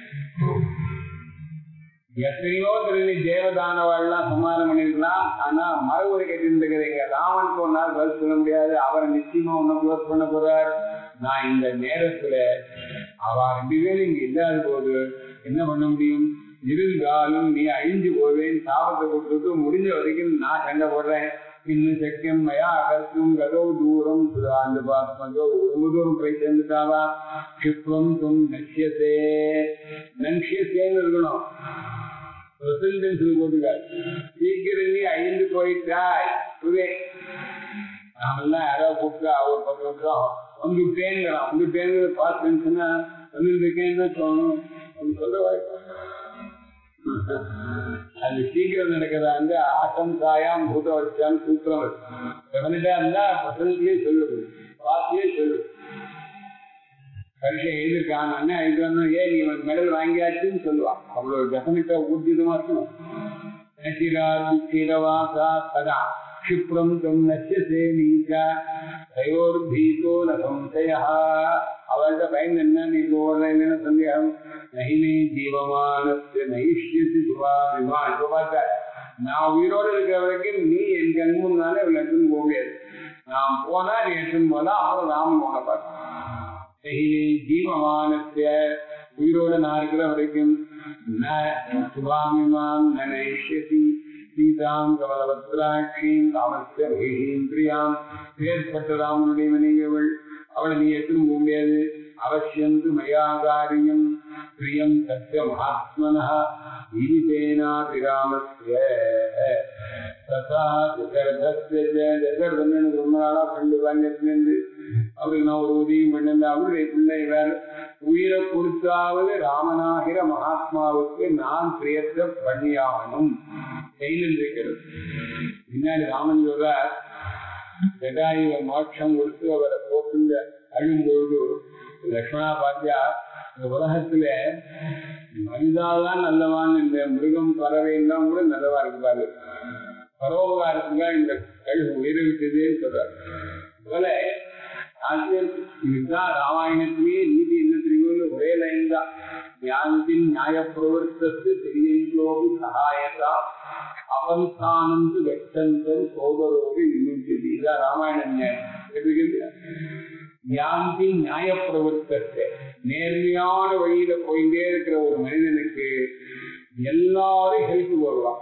எத்தனையோ திருநி தேவதானவாள்லாம் சமாதானம் பண்ணிருக்கலாம் ஆனா மறுபடி கேட்டிருந்துக்கிறீங்க ராமனுக்கு ஒரு நாள் பதில் சொல்ல முடியாது அவரை நிச்சயமா ஒண்ணு க்ளோஸ் பண்ண போறார் நான் இந்த நேரத்துல அவ ரெண்டு பேரும் இங்க இல்லாத போது என்ன பண்ண முடியும் இருந்தாலும் நீ அழிஞ்சு போவேன் சாபத்தை கொடுத்துட்டு முடிஞ்ச வரைக்கும் நான் சண்டை போடுறேன் இன்னும் சக்கியம் மயா அகத்தும் கதோ தூரம் அந்த பாத்மஜோ ரொம்ப தூரம் போய் சேர்ந்துட்டாவா கிருப்பம் தும் நஷ்யசே நஷ்யசேன்னு இருக்கணும் ரிசல்டன்ஸ் போட்டுக்காரு சீக்கிரம் நீ அழிந்து போயிட்டாய் சுவே நாமெல்லாம் யாராவது கூப்பிட்டு அவர் பத்து வருஷம் வந்துட்டேங்கிறான் வந்துட்டேங்கிறத பார்த்துச்சுன்னா வந்துருக்கேன்னு தோணும் அப்படின்னு சொல்ல வாய்ப்பு அது சீக்கிரம் நடக்கிறதா வந்து ஆட்டம் காயாம் பூத வச்சான்னு சூத்திரம் இருக்கு எவனிட்டா இருந்தா பசங்களையே சொல்லுது பார்த்தியே சொல்லு பரீட்சை எழுதிருக்கான் இது வந்து ஏன் நீ மெடல் வாங்கியாச்சுன்னு சொல்லுவான் அவ்வளவு டெஃபினட்டா ஊர்ஜிதமா இருக்கணும் நச்சிராதிரவாசா சதா क्षिप्रम तुम नश्यसे नीचा தயோர்பீதோ ந சம்சயா அவள்கிட்ட பயந்து என்ன நீ ஓடுறேன்னு சந்தேகம் நகிமே ஜீவமானத்து நைஷ்யசி சுபாவிமா இப்ப பார்த்த நான் உயிரோடு இருக்கிற வரைக்கும் நீ என் கண்முன்னாலே அவள் எடுத்துன்னு போக முடியாது நான் போனா நீ எடுத்துன்னு போனா அப்புறம் ராமன் போன பார்த்தேன் நகிமே ஜீவமானத்திய உயிரோடு நான் இருக்கிற வரைக்கும் ந சுபாமிமாம் ந நைஷ்யசி சீதாம் கமலபத்ராட்சியும் ராமஸ்ய மகிஷீந்திரியாம் பேர்பட்ட ராமனுடைய மனைவியவள் அவளை நீ எட்டும் போக முடியாது அவசியந்து மயாகாரியம் பிரியம் சத்திய மகாத்மன ஈதிதேனாபிராமஸ்ய ததா தசரதஸ்ய தசரதன் எனக்கு ரொம்ப நாளா ஃப்ரெண்டு வாங்கியிருந்து அவருக்கு நான் ஒரு உதவியும் பண்ணிருந்தேன் அவருடைய பிள்ளை வேற உயிரை கொடுத்தாவது ராமனாகிற மகாத்மாவுக்கு நான் பிரியத்தை பண்ணியாகணும் செயலில் இருக்கிறது பின்னாடி ராமன் சொல்றார் ஜடாயுவ மோட்சம் கொடுத்து அவரை போக்குங்க அழும்பொழுது லக்ஷ்மணா பாத்தியா இந்த உலகத்துல மனிதாதான் நல்லவான் இந்த மிருகம் பறவை எல்லாம் கூட நல்லவா இருப்பாரு பரோபகாரத்துக்கா இந்த கழுகு உயிரை விட்டதுன்னு சொல்றாரு போல இதுதான் ராமாயணத்திலேயே நீதி என்ன தெரியும் ஒரே லைன் தான் ஞானத்தின் நியாய பிரவர்த்தத்து தெரியோபி சகாயதா அவந்தானந்து வெட்டந்தல் சோதரோடு நிமித்தது இதான் ராமாயணம் ஞானத்தின் நியாய பிரவர்த்தத்தை நேர்மையான வழியில போயிட்டே இருக்கிற ஒரு மனிதனுக்கு எல்லாரும் ஹெல்ப் வருவான்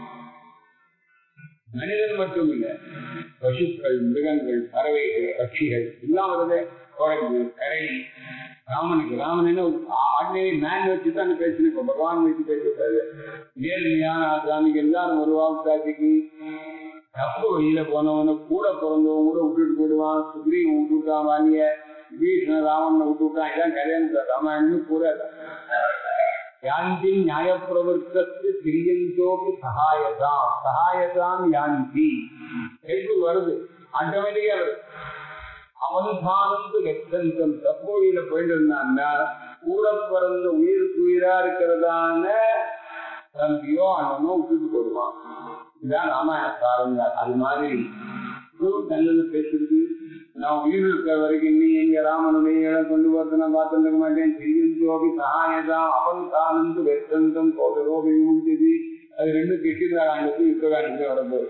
மனிதன் மட்டும் இல்ல பசுக்கள் மிருகங்கள் பறவைகள் பட்சிகள் எல்லாம் வருது குழந்தை கரணி ராமனுக்கு ராமன் என்ன ஆர்டினரி மேன் வச்சு தான் பேசணும் இப்ப பகவான் வச்சு பேசக்கூடாது நேர்மையான சாமிக்கு எல்லாரும் வருவாங்க சாட்சிக்கு தப்பு வழியில போனவன கூட பிறந்தவங்க கூட விட்டுட்டு போயிடுவான் சுக்ரீவன் விட்டு விட்டான் வாணிய பீஷ்ண ராமனை விட்டு விட்டான் இதான் கல்யாணம் ராமாயணம் கூட யாந்தி நியாயப்பிரவர்த்தத்து திரியந்தோக்கு சகாயதாம் சகாயதாம் யாந்தி ஹெல்ப் வருது ஆட்டோமேட்டிக்கா வருது அவன்தானந்து லட்சந்தம் தப்போயில போயிட்டு இருந்தான்னா கூட பிறந்த உயிருக்கு உயிரா இருக்கிறதான தம்பியோ அண்ணனோ விட்டுட்டு போடுவான் இதான் ராமாயண சாரங்க அது மாதிரி நல்லது பேசுறது நான் உயிர் இருக்கிற வரைக்கும் நீ எங்க ராமனுடைய இடம் கொண்டு வரது நான் பார்த்துருக்க மாட்டேன் திரியந்தோபி சகாயதான் அவன் தானந்து வெத்தந்தம் போதரோபி முடிஞ்சது அது ரெண்டு கிருஷ்ணராண்டத்தும் யுத்தகாண்டத்தும் வரப்போகுது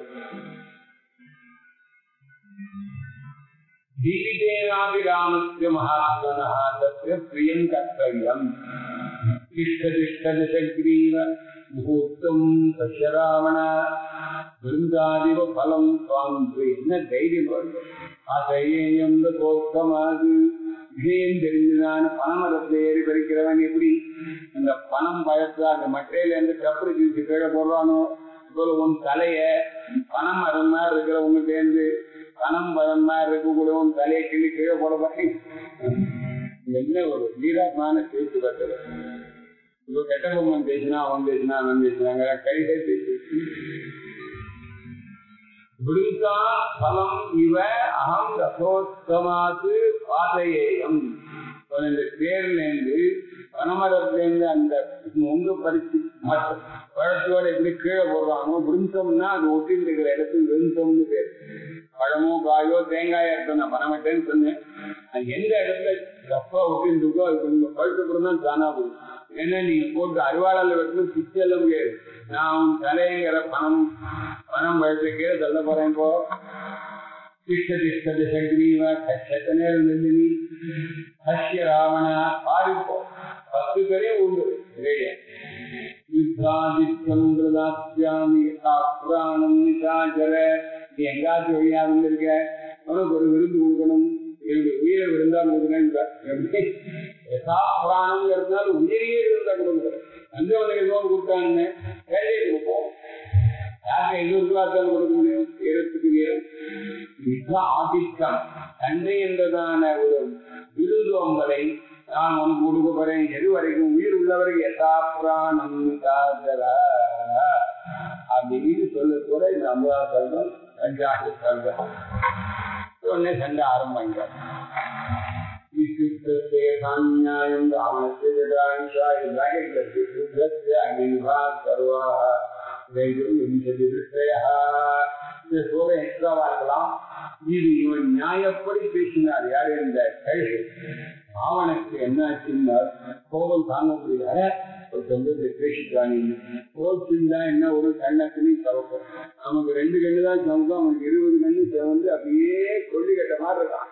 जीवितेनाभिरामस्य महात्मनः तस्य प्रियं कर्तव्यम् तिष्ठतिष्ठदशग्रीव मुहूर्तम् पश्य रावण वृन्दादिव फलम् त्वाम् என்ன தைரியம் வரும் அதையேயம் கோத்தமாது விஷயம் தெரிஞ்சுதான் பணமரத்தை ஏறி பறிக்கிறவன் எப்படி அந்த பணம் பயத்துல அந்த மட்டையில இருந்து கப்பரி தூக்கி கீழே போடுறானோ இப்போ உன் தலைய பணம் மரம் மாதிரி இருக்கிறவங்க சேர்ந்து பணம் மரம் மாதிரி இருக்கக்கூடிய உன் தலையை கிள்ளி கீழே போட பாட்டி என்ன ஒரு வீரமான பேச்சு பட்டது இப்போ கெட்ட பொம்மன் பேசினா அவன் பேசினா அவன் பேசினாங்க கைகை பேசி விடுங்கா பலம் இவ அகம் ரசோத்தமாத்து பாதையேயம் இந்த தேர்ல இருந்து பனமரத்துல இருந்து அந்த ஒன்று பறிச்சு பழத்தோட எப்படி கீழே போடுறானோ விருந்தம்னா அது ஒட்டிட்டு இருக்கிற இடத்துக்கு விருந்தம்னு பேர் பழமோ காயோ தேங்காயா இருக்கணும் பனமட்டேன்னு சொன்னேன் அது எந்த இடத்துல தப்பா ஒட்டிட்டு இருக்கோ அது கொஞ்சம் பழுத்தப்புறம் தான் தானா போகும் ஏன்னா நீங்க போட்டு அருவாளால வெட்டணும் பிச்சு எல்லாம் முடியாது நான் தலைங்கிற பணம் பணம் பழுத்துக்கே சொல்ல போறேன் இப்போ திஷ்ட திஷ்ட திசகிரீவ கஷ்டத்தனே இருந்தது நீ ஹஸ்ய ராவண பாடிப்போ பத்து பேரே உண்டு ரேடியா யுத்தாதித்யம் கிருதாத்யாமி புராணம் நிசாச்சர நீ எங்காச்சும் வழியா வந்திருக்க உனக்கு ஒரு விருந்து கொடுக்கணும் என்னுடைய உயிரை விருந்தா கொடுக்கணும் புராணங்கிறதுனால உயிரையே விருந்தா கொடுக்குறேன் வந்தவனுக்கு லோன் கொடுத்தாங்க வேலையை கொடுப்போம் யாருக்கு ஐநூறு ரூபா தான் கொடுக்க முடியும் வீரத்துக்கு வீரம் யுத்த ஆதிக்கம் சண்டை என்றதான ஒரு விருதோம்பலை நான் உனக்கு கொடுக்க போறேன் எது வரைக்கும் உயிர் உள்ளவர்கள் எதா பிராணம் தாதரா அப்படின்னு சொல்ல கூட இந்த அம்பதா சொல்றோம் அஞ்சாண்டு சொல்றோம் உடனே சண்டை ஆரம்பிங்க न्यायं रावणस्य जटायुषा युद्धस्य अग्निभा सर्वाः தைரியம் விஞ்சதி திருஷ்டயா இந்த சோகம் எக்ஸ்ட்ராவா இருக்கலாம் இது இவன் நியாயப்படி பேசினார் யார் இந்த கழுகு அவனுக்கு என்ன ஆச்சுன்னா கோபம் தாங்க முடியல ஒரு சொந்தத்தை பேசிட்டாங்க கோச்சுண்டா என்ன ஒரு கண்ணத்தினி சவக்கம் நமக்கு ரெண்டு கண்ணு தான் சவக்கம் அவனுக்கு இருபது கண்ணு சிவந்து அப்படியே கொல்லி கட்ட மாதிரி இருக்கான்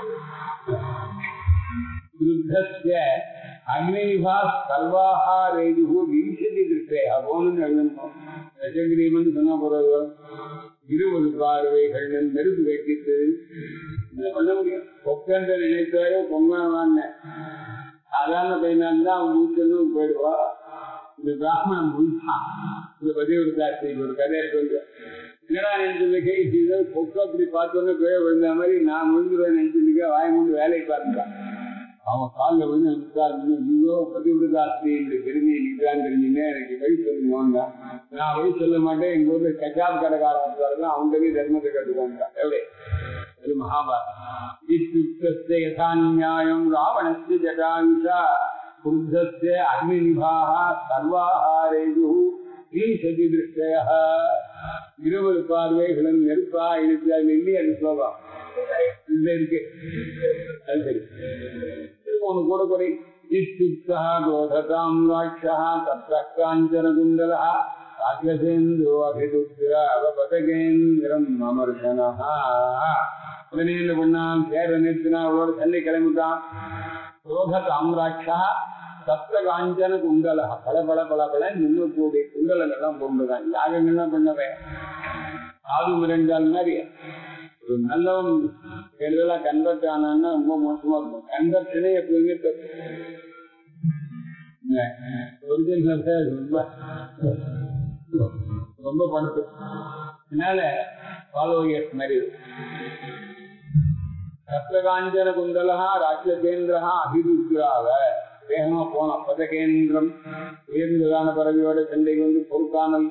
யுத்தஸ்ய அக்னிபா சர்வாஹாரேஜு விம்சதி திருஷ்டே அப்போன்னு எழுதணும் ரஜகிரீமன் சொன்ன பிறகு இருபது பார்வைகள் நெருப்பு வைக்கிட்டு என்ன பண்ண முடியும் பொக்கன்ற நினைத்தாயோ பொங்கலான சாதாரண பையனா இருந்தா அவன் மூச்சலும் போயிடுவா இந்த பிராமணன் முடிச்சான் இந்த பதிவிருத்தாட்சி ஒரு கதையை சொல்றேன் என்னடா நினைச்சிருக்கே இது பொக்கு அப்படி பார்த்தோன்னே போய் விழுந்த மாதிரி நான் விழுந்துருவேன் நினைச்சிருக்கேன் வாய் மூணு வேலையை பார்த்துட்டான் அவன் காலில் விழுந்து நிற்காது ஐயோ பதிவிரதாஸ்திரியுடைய பெருமையை நிற்கிறான்னு தெரிஞ்சுங்க எனக்கு வழி சொல்லுங்க நான் வழி சொல்ல மாட்டேன் எங்க ஊர்ல கஜாப் கடைக்காரன் வந்தாருன்னா அவன்கிட்ட போய் தர்மத்தை கட்டுக்கோங்க எப்படி இது மகாபாரத் யதா நியாயம் ராவணஸ்ய ஜடாயுஷா குருத்தஸ்ய அக்னிநிபாக சர்வாஹாரேஜு ஈசதி திருஷ்டய இருபது பார்வைகளும் நெருப்பா இழுத்து அது நெல்லி அது ஸ்லோகம் இதுல இருக்கு அது சரி ஒன்று கூட குறை இத்தியுக்தா கோததாம் ராட்சா தத்ர காஞ்சன குண்டலா ராட்சசேந்திரோ அபிதுத்திர அவபதகேந்திரம் அமர்ஷனஹா உடனே என்ன பண்ணான் சேர நிறுத்தினா அவளோட சண்டை கிளம்பிட்டான் குரோத காம்ராட்சா சப்த காஞ்சன குண்டல பல பல பல பல நின்று கூடிய குண்டலங்கள்லாம் கொண்டுதான் யாகங்கள்லாம் பண்ணவன் ஆது மிரண்டால் மாதிரி ஒரு நல்லவன் எல்லாம் கன்வெர்ட் ஆனான்னா ரொம்ப மோசமா இருக்கும் கன்வெர்ஷனே எப்பவுமே தப்பு ஒரிஜினல் ரொம்ப ரொம்ப படுத்து அதனால ஃபாலோயர்ஸ் மாதிரி சப்தகாஞ்சன குண்டலா ராட்சசேந்திரா அபிருத்ராவ வேகமா போனான் பதகேந்திரம் உயர்ந்ததான பறவையோட சண்டைக்கு வந்து பொறுக்காமல்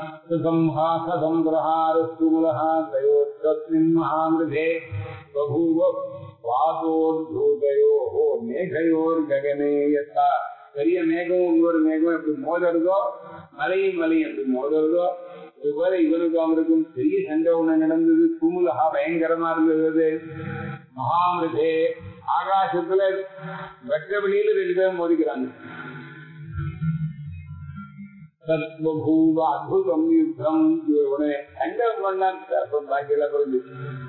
சம்ஹாசம்பிரஹாரஸ்துமுலஹா தயோஸ்மின் மகாமிருதே பபூவ வாதோத்பூதயோஹோ மேகயோர் ககனே யதா பெரிய மேகம் இன்னொரு மேகம் எப்படி மோதறதோ மலையும் மலையும் எப்படி மோதறதோ இதுபோல இவனுக்கும் அவனுக்கும் பெரிய சண்டை ஒண்ணு நடந்தது குமுலகா பயங்கரமா இருந்தது மகாமிருதே ஆகாசத்துல வெட்ட வெளியில ரெண்டு பேரும் மோதிக்கிறாங்க தத்வபூவ அத்புதம் யுத்தம் உடனே சண்டை பண்ணான் பாக்கியெல்லாம் குறைஞ்சு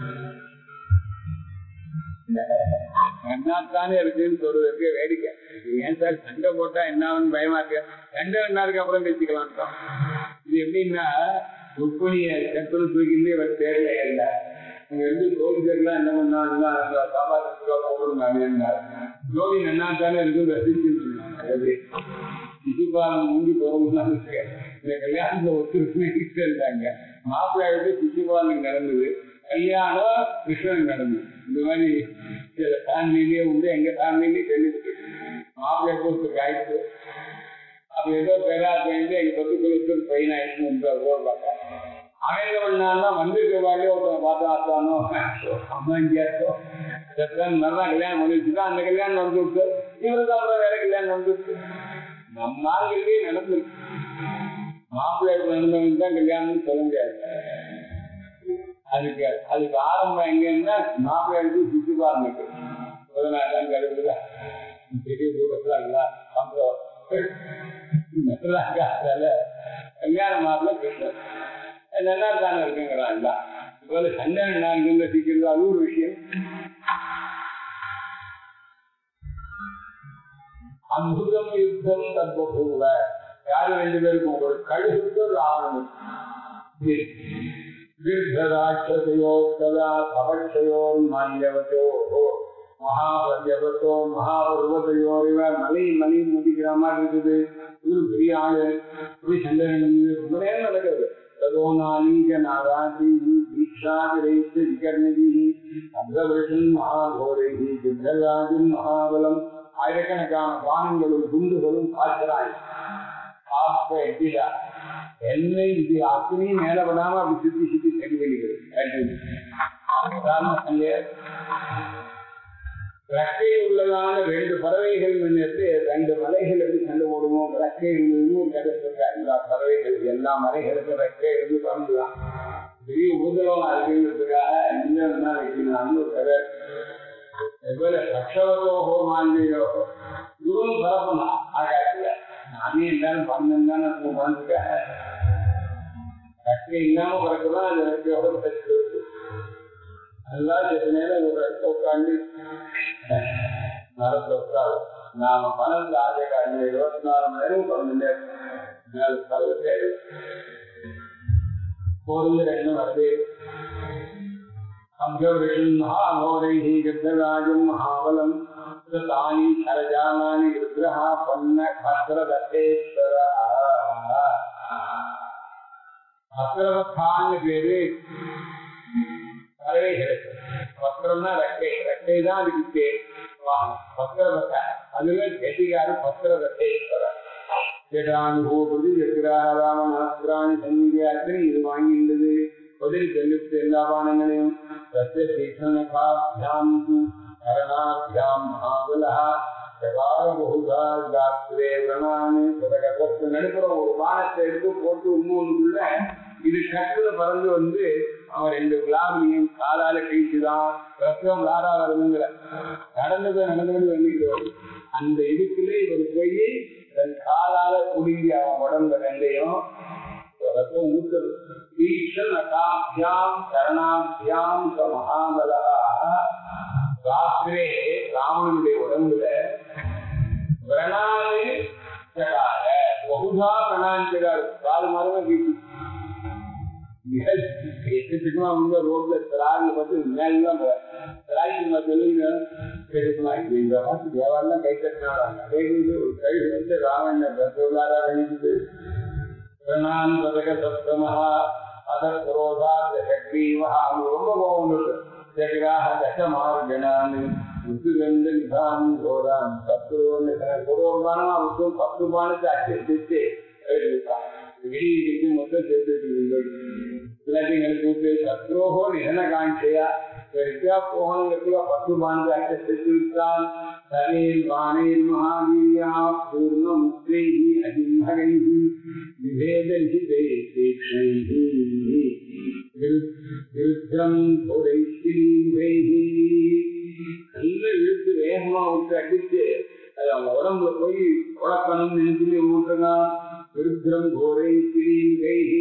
என்னத்தானே இருக்குன்னு சொல்றதுக்கு வேடிக்கை ஏன் சார் சண்டை போட்டா என்ன பயமா இருக்கு சண்டை என்ன இருக்கு அப்புறம் பேசிக்கலாம் இது எப்படின்னா ருக்மணிய கற்பனை தூக்கிலே அவர் தேவையே இல்லை அங்க இருந்து சோதிச்சர்லாம் என்ன பண்ணாங்கன்னா அந்த காப்பாற்றுக்காக போகணும் ஜோதி நன்னா தானே இருக்கு ரசிச்சு சொன்னாங்க சிசுபாலன் மூடி போகணும்னு இருக்கு இந்த கல்யாணத்துல ஒத்துழைப்பு இருந்தாங்க மாப்பிள்ளையோட சிசுபாலன் நடந்தது கல்யாணம் கிருஷ்ணன் நடந்தது இந்த மாதிரி சில ஃபேமிலிலேயே உண்டு எங்க ஃபேமிலிலேயே கேள்விப்பட்டு மாப்பிள்ளை பொறுத்து காய்ப்பு அப்ப ஏதோ பெறா சேர்ந்து எங்க பக்கத்துல பையன் ஆயிடுச்சு பார்க்க அவன் என்ன பண்ணான்னா வந்திருக்க வாழ்க்கை ஒருத்தனை பார்த்தா ஆத்தானோ அம்மா இங்கேயாச்சோ செத்தன் நல்லா கல்யாணம் பண்ணி வச்சுதான் அந்த கல்யாணம் நடந்து விட்டு இவருக்கு அப்புறம் வேற கல்யாணம் நடந்து விட்டு நம்ம நாள்களே நடந்திருக்கு மாப்பிள்ளை நடந்தவங்க தான் கல்யாணம்னு சொல்ல முடியாது அதுக்கு அதுக்கு ஆரம்பம் எங்கன்னா மாப்பிள்ளைக்கு சுற்றி பாருங்க பதினாலாம் கருவுல பெரிய தூரத்துல எல்லாம் அப்புறம் கல்யாண மாப்பிள்ள கிருஷ்ணன் நல்லா தானே இருக்குங்கிறாங்களா இப்போ சண்டை நான்கு சீக்கிரம் அது ஒரு விஷயம் அற்புதம் யுத்தம் தற்போல யாரு ரெண்டு பேருக்கும் ஒரு கழுகுக்கு ஒரு ஆவணம் தீர்க்கராட்சதையோ கதா பவட்சயோர் மாண்டவத்தோ மகாபர்யவத்தோ மகாபர்வத்தையோ இவ மலை மலை முதிக்கிற மாதிரி இருக்குது ஒரு பெரிய ஆளு இப்படி சண்டை நடந்தது ரொம்ப நேரம் நடக்கிறது तदो नानी च नाराजी दीक्षा विकर्णजी அங்கவிஷன் மகாகோரைகி சித்தராஜன் மகாபலம் ஆயிரக்கணக்கான பானங்களும் குண்டுகளும் காய்ச்சலாய் ஆப்ப எட்டிடா என்னை இது அத்தனையும் மேல விடாம அப்படி சுத்தி சுத்தி சரி பண்ணிக்கிறது ரெக்கை உள்ளதான ரெண்டு பறவைகள் முன்னெடுத்து ரெண்டு மலைகள் எப்படி சண்டை போடுவோம் ரெக்கை இருந்ததுன்னு கதை சொல்றாங்க பறவைகள் எல்லா மலைகளுக்கும் ரெக்கை இருந்து பறந்துதான் பெரிய உபதிரம் இருக்குங்கிறதுக்காக இன்னும் வைக்கணும்னு ஒரு கதை எவ்வளவு லட்சவதோகோ மாண்டியோ இவரும் பரப்பணும் ஆகாயத்துல நானே எல்லாரும் பண்ணேன் தானே பறந்துருக்காங்க ரெக்கை இல்லாம பறக்கதான் அந்த ரெக்கையோட தச்சு அதுதான் சில நேரம் ஒரு இடத்துல உட்காந்து மரத்துல உட்காரு நாம பன்னெண்டு ஆசை காரணம் இருபத்தி நாலு மணி நேரம் பன்னெண்டு மேல பருவத்தே பொருள் ரெண்டு வருது அங்கவிஷன்மஹாகோரைः गद्धराजम् महाबलम् तानि शरजानानि रुद्रः पन्न भद्रदत्तेश्वरः பத்திரவத்தான்னு பேரு பறவைகளுக்கு பத்திரம்னா ரெக்கை ரெக்கை தான் அதுக்கு பேர் பத்திரவத்தை அதுவே கெட்டிகாரு பத்திரவத்தேஸ்வரர் ஜடானுபூபதி ஜக்ராராமநாஸ்திராணி சந்நிதி அத்தனை இது வாங்கின்றது பதில் செல்லுத்து எல்லா பானங்களையும் சத்திய தீக்ஷணகாபியாம் கரணாபியாம் மகாபலா சகார பகுதா காத்திரே விரணான்னு கதகதத்து நடுப்புற ஒரு பானத்தை எடுத்து போட்டு இன்னொன்றுக்குள்ள இது கட்டுல பறந்து வந்து அவன் ரெண்டு விழாவிலையும் காலால கழிச்சுதான் ரத்தம் விளாடா வருதுங்கிற நடந்தது நடந்தது வேண்டிக்கிறோம் அந்த இதுக்குள்ள இவர் போய் தன் காலால குடுங்கி அவன் உடம்பு ரெண்டையும் ரத்தம் ஊத்துறது தீக்ஷணகாபியாம் கரணாபியாம் மகாபலா ராத்திரே ராவணனுடைய உடம்புல பிரணாலு சகார பகுதா பிரணாஞ்சகார் கால் மரமே வீட்டு எக்கச்சக்கமா வந்து ரோட்ல திராவி பார்த்து மேலாம் திராய்க்கு மத்தியில பெருசுமா இந்த பார்த்து தேவாலாம் கை தட்டினாங்க அதே ஒரு கை வந்து ராவண பிரசோதாரா அழிஞ்சது பிரணான் பதக சப்தமஹா அதர் குரோதா சக்ரீவஹா அவங்க ரொம்ப கோபம் இருக்கு ஜெகராக தசமார்கனான் முத்துகந்த நிதான் கோரான் பத்து குரோபானம் அவருக்கும் பத்து பானத்தை அச்சடிச்சு வெளியிட்டு மொத்தம் சேர்த்து இல்லாட்டி சத்ரோகோ நிதன காஞ்சையா வித்யா போகணுங்கிறதுல பத்து பானத்தை அச்சடிச்சு விட்டான் சரீர் பாணீர் மகாவீரியா பூர்ண முக்தைஹி அஜிம்மகைஹி விவேதஹி தேக்ஷைஹி விருத்தம் கோடைஸ்ரீவைஹி நல்ல இழுத்து வேகமா விட்டு அடிச்சு அது அவங்க உடம்புல போய் குழப்பணும்னு நினைச்சுட்டு விட்டுருக்கான் விருத்திரம் கோரை ஸ்ரீவைஹி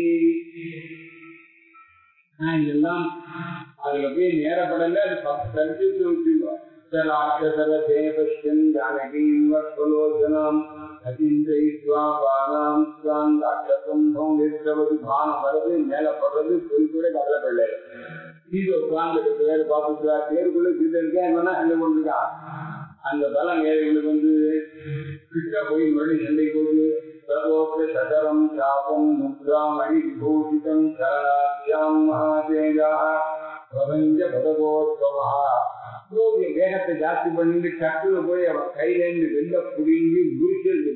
இதெல்லாம் அதுல போய் நேரப்படல அது பத்து தரிசித்து வச்சுருக்கோம் சலாட்சசரதேவஷ்யன் ஜானகீம் வத்வலோச்சனாம் அஜிந்திரயித்வா பானாம் ஸ்வான் ராட்சசம் சௌந்திரவதி பானம் வர்றது மேல படுறது சொல்லி கூட கவலைப்படல சீதை உட்கார்ந்து பேர் பாப்புச்சா பேருக்குள்ள சீதை இருக்கா என்னன்னா சண்டை கொண்டிருக்கான் அந்த பலம் ஏழைகளுக்கு வந்து கிட்ட போய் மறுபடியும் சண்டை போட்டு சர்வோக்த சதரம் சாபம் முத்ரா மணி விபூஷிதம் சரணாத்தியாம் மகாதேஜா பிரபஞ்ச பதகோத்சவா வேகத்தை ஜாஸ்தி பண்ணிட்டு டக்குல போய் அவன் கையில இருந்து வெளில புடிங்கி முடிச்சது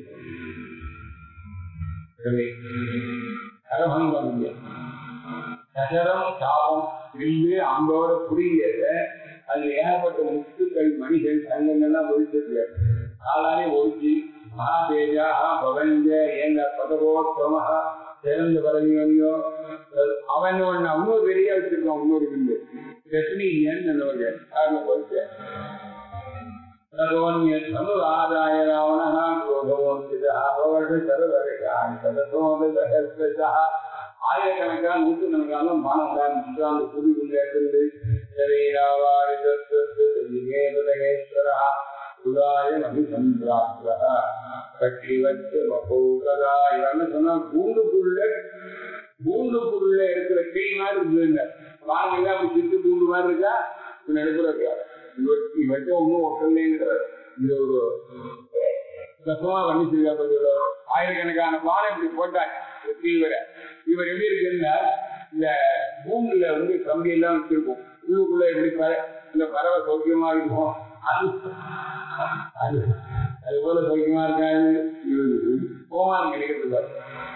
கரபங்கம் இல்லை சசரம் சாபம் வில்லு அம்போட புரிஞ்சத அது ஏகப்பட்ட முத்துக்கள் மணிகள் சங்கங்கள்லாம் ஒழிச்சிருக்கு காலாலே ஒழிச்சு மகாதேஜா பவஞ்ச எங்க பதகோத்தம சிறந்த பதவியோ அவன் ஒண்ணு இன்னொரு பெரிய வச்சிருக்கான் இன்னொரு வில்லு ரத்னியன் காரணம் போச்சு சமுதாய ராவண ஆயிரக்கணக்கான நூற்றுக்கணக்கான மாணவர்கள் அந்த புதிவுள்ள இருந்து சரீராவாரிதேவதகேஸ்வரா சுதாயம் அபிசம்பிராப்தா கட்டி வச்சு மகோகதா இவன்னு சொன்னா பூண்டுக்குள்ள பூண்டுக்குள்ள இருக்கிற கை மாதிரி இருந்ததுங்க வாங்க அப்படி சித்து பூண்டு மாதிரி இருக்கா நடுப்புற இவற்றை ஒன்றும் ஒட்டலைங்கிற இந்த ஒரு கசமா பண்ணிச்சிருக்கா பதிலோ ஆயிரக்கணக்கான பானை இப்படி போட்டாங்க தீவிர இவர் எப்படி இருக்குன்னா இந்த பூமியில வந்து கம்பி எல்லாம் வச்சிருக்கும் உள்ளுக்குள்ள எப்படி இந்த பறவை சௌக்கியமா இருக்கும் அது அது அது போல சௌக்கியமா இருக்காது கோமான் கிடைக்கிறது பாரு.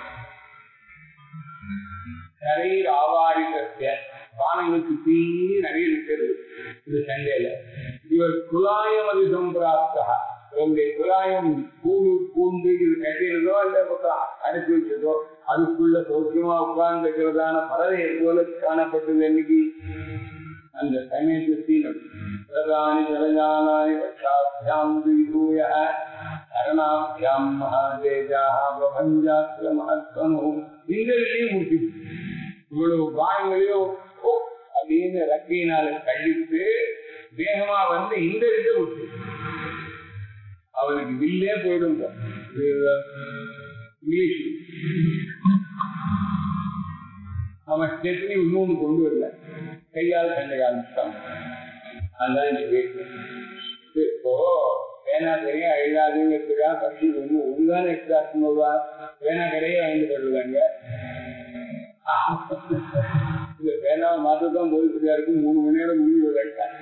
சரீர ஆவாரிதத்திய பானங்கள் சுத்தி நிறைய இருக்கிறது இந்த சண்டையில இவர் குலாயம் அது சம்பிராப்தா உங்களுடைய குலாயம் பூண்டு பூண்டு இது கட்டினதோ இல்ல பக்கம் அடைச்சு வச்சதோ அதுக்குள்ள சௌக்கியமா உட்கார்ந்து இருக்கிறதான பறவை போல காணப்பட்டது இன்னைக்கு அந்த சமயத்தை பிரதானி ஜலஜாலானி பட்சாபியாம் விதூய சரணாபியாம் மகாதேஜாக பிரபஞ்சாத்திர மகத்வனு இங்களையும் முடிச்சு இவ்வளவு காயங்களையும் ஓ அப்படின்னு ரக்கையினால கழித்து வேகமா வந்து இந்த இருந்து விட்டு அவனுக்கு வில்லே போயிடும் இங்கிலீஷ் அவன் ஸ்டெப்னி இன்னொன்று கொண்டு வரல கையால் சண்டை ஆரம்பிச்சான் அதுதான் இந்த வீட்டு இப்போ வேணா கரையை அழுதாதுங்கிறதுக்காக பற்றி ஒன்று ஒன்றுதான் எக்ஸ்ட்ரா சொல்லுவா வேணா கரையை வாங்கிட்டு வருவாங்க இந்த வேணாவை மாற்றத்தான் போய் இருக்கும் மூணு மணி நேரம் முடிவு விளையாட்டாங்க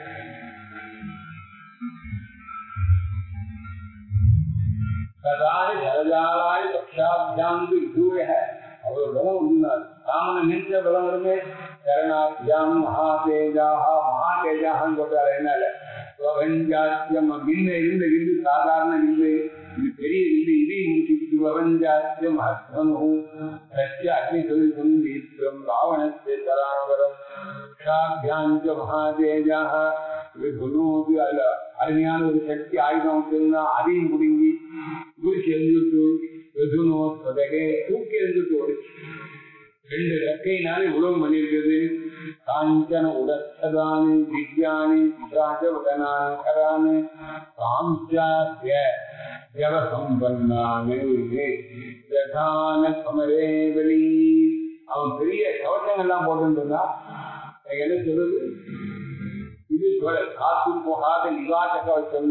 சதாரி ஜலஜாலாய் பக்ஷாபியாந்து விதூய அவர் பலம் இருந்தார் ராமனை நினைச்ச பலம் வருமே சரணாபியாம் மகாதேஜாக மகாதேஜாகன்னு போட்டார் என்னால பிரபஞ்சாத்தியம் வில்ல இருந்த வில்லு சாதாரண வில்லு இது பெரிய வில்லு இதை முடிச்சுட்டு பிரபஞ்சாத்தியம் அஸ்வனு சத்திய அக்னி சொல்லிக்கும் தீப்தம் ராவணத்தை தராவரம் சாபியாஞ்ச மகாதேஜாக குருவுக்கு அதுல அருமையான ஒரு சக்தி ஆயுதம் வச்சிருந்தா அதையும் பிடுங்கி குடிச்சு எழுந்துட்டு வெதுனோ தொதகே தூக்கி எழுந்துட்டு ஓடிச்சு ரெண்டு ரெக்கையினாலே உழவு பண்ணிருக்குது காஞ்சன உடச்சதானி திவ்யானி பிசாச்சவதனானி கரானி காஞ்சாத்திய ஜவசம்பன்னானு பிரதான சமரே வெளி அவன் பெரிய கவச்சங்கள்லாம் போட்டுருந்தா என்ன சொல்லுது இது சொல்ல காத்து போகாத நிவாச கவச்சம்